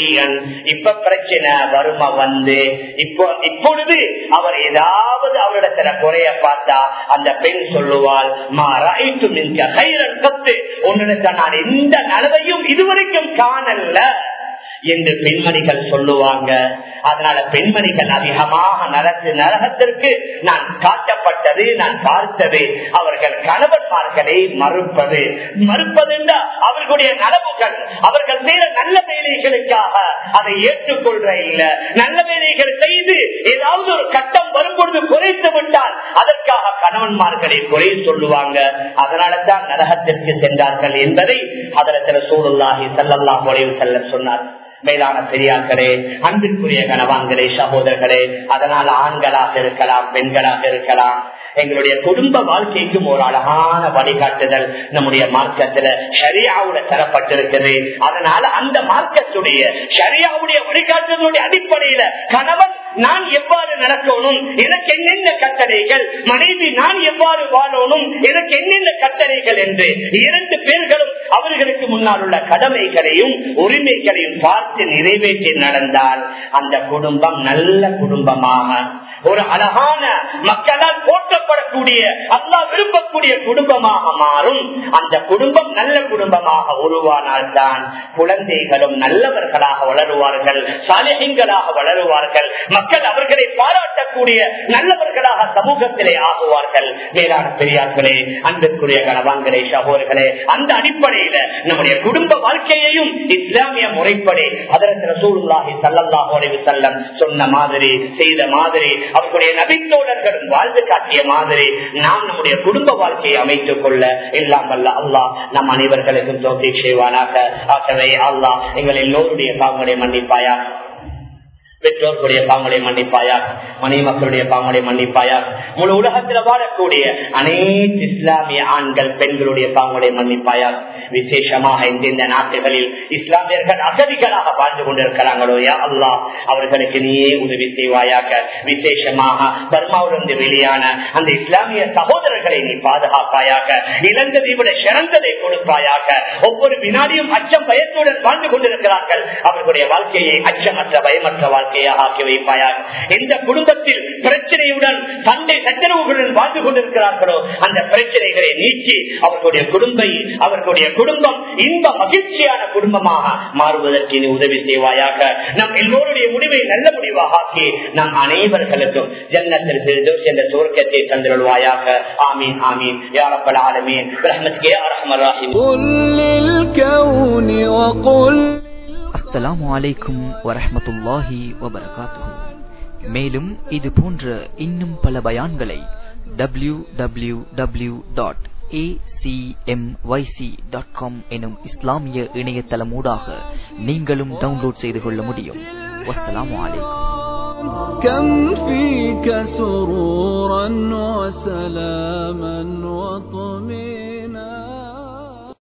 இப்ப பிரச்சனை வரும வந்து இப்போ இப்பொழுது அவர் ஏதாவது அவரிடத்துல குறைய பார்த்தா அந்த பெண் சொல்லுவாள் மா ராய்த்து மின்க கைரன் கத்து உன்னிடத்த நான் எந்த நலவையும் இதுவரைக்கும் காணல என்று பெண்மணிகள் சொல்லுவாங்க அதனால பெண்மணிகள் அதிகமாக நரகு நரகத்திற்கு நான் காட்டப்பட்டது நான் பார்த்தது அவர்கள் கணவன்மார்களை மறுப்பது மறுப்பது அவர்களுடைய நலவுகள் அவர்கள் செய்த நல்ல வேலைகளுக்காக அதை ஏற்றுக்கொள்ற இல்ல நல்ல வேலைகள் செய்து ஏதாவது ஒரு கட்டம் வரும்பொழுது குறைத்து விட்டால் அதற்காக கணவன்மார்களை குறை சொல்லுவாங்க அதனால தான் நரகத்திற்கு சென்றார்கள் என்பதை அதற்கு சூழலாகி செல்லல்லா முறைவு செல்ல சொன்னார் மேலான பெரியார்களே அன்பிற்குரிய கணவான்களே சகோதரர்களே அதனால் ஆண்களாக இருக்கலாம் பெண்களாக இருக்கலாம் எங்களுடைய குடும்ப வாழ்க்கைக்கும் ஒரு அழகான வழிகாட்டுதல் நம்முடைய மார்க்கத்துல ஷரியாவுல தரப்பட்டிருக்குது அதனால அந்த மார்க்கத்துடைய ஷரியாவுடைய வழிகாட்டுதலுடைய அடிப்படையில கணவன் நான் எவ்வாறு நடக்கணும் எனக்கு என்னென்ன கட்டளைகள் மனைவி நான் எவ்வாறு வாழணும் எனக்கு என்னென்ன கட்டளைகள் என்று இரண்டு பேர்களும் அவர்களுக்கு முன்னால் உள்ள கடமைகளையும் உரிமைகளையும் பார்த்து நிறைவேற்றி நடந்தால் அந்த குடும்பம் நல்ல குடும்பமாக ஒரு அழகான மக்களால் போற்றப்படக்கூடிய அல்லா விரும்பக்கூடிய குடும்பமாக மாறும் அந்த குடும்பம் நல்ல குடும்பமாக உருவானால்தான் குழந்தைகளும் நல்லவர்களாக வளருவார்கள் சாலைகளாக வளருவார்கள் மக்கள் அவர்களை பாராட்டக்கூடிய நல்லவர்களாக சமூகத்திலே ஆகுவார்கள் மேலான பெரியார்களே அன்பிற்குரிய கணவான்களே சகோதரர்களே அந்த அடிப்படையில நம்முடைய குடும்ப வாழ்க்கையையும் இஸ்லாமிய முறைப்படி அதற்கு ரசூலுல்லாஹி ஸல்லல்லாஹு அலைஹி வஸல்லம் சொன்ன மாதிரி செய்த மாதிரி அவர்களுடைய நபித்தோழர்களும் வாழ்ந்து காட்டிய மாதிரி நாம் நம்முடைய குடும்ப வாழ்க்கையை அமைத்துக் கொள்ள எல்லாம் வல்ல அல்லாஹ் நம் அனைவர்களுக்கும் தோற்றி செய்வானாக ஆகவே அல்லாஹ் எங்கள் எல்லோருடைய பாவங்களை மன்னிப்பாயா பெற்றோர்களுடைய பாவங்களை மன்னிப்பாயா மனைவி மக்களுடைய பாவங்களை மன்னிப்பாயா முழு உலகத்தில் வாழக்கூடிய அனைத்து இஸ்லாமிய ஆண்கள் பெண்களுடைய பாவங்களை மன்னிப்பாயா விசேஷமாக இந்த நாட்டுகளில் இஸ்லாமியர்கள் அகதிகளாக வாழ்ந்து கொண்டிருக்கிறாங்களோ யா அல்லாஹ் அவர்களுக்கு நீயே உதவி செய்வாயாக விசேஷமாக பர்மாவிலிருந்து வெளியான அந்த இஸ்லாமிய சகோதரர்களை நீ பாதுகாப்பாயாக இழந்ததை விட சிறந்ததை கொடுப்பாயாக ஒவ்வொரு வினாடியும் அச்சம் பயத்துடன் வாழ்ந்து கொண்டிருக்கிறார்கள் அவர்களுடைய வாழ்க்கையை அச்சமற்ற பயமற்ற வாழ்க்கையாக ஆக்கி வைப்பாயாக எந்த குடும்பத்தில் பிரச்சனையுடன் சண்டை சச்சரவுகளுடன் வாழ்ந்து கொண்டிருக்கிறார்களோ அந்த பிரச்சனைகளை நீக்கி அவர்களுடைய குடும்பை அவர்களுடைய குடும்பம் இன்ப மகிழ்ச்சியான குடும்பமாக மாறுவதற்கு நீ உதவி செய்வாயாக நம் எல்லோருடைய முடிவை நல்ல முடிவாக ஆக்கி நம் அனைவர்களுக்கும் ஜன்னத்தில் ஃபிர்தௌஸ் என்ற சுவர்க்கத்தை தந்திருவாயாக ஆமீன் ஆமீன் யா ரப்பல் ஆலமீன் ரஹ்மத்கே யா அர்ஹமர் ராஹிமீன் قل للكون وقل அஸ்ஸலாமு அலைக்கும் வரஹ்மத்துல்லாஹி வபரகாத்துஹு மேலும் இது போன்ற இன்னும் பல பயான்களை W W W dot dot com எனும் இஸ்லாமிய இணையதளமூடாக நீங்களும் டவுன்லோட் செய்து கொள்ள முடியும் வஸ்ஸலாமு அலைக்கும் كم فيك سرورا وسلاما وطمئنا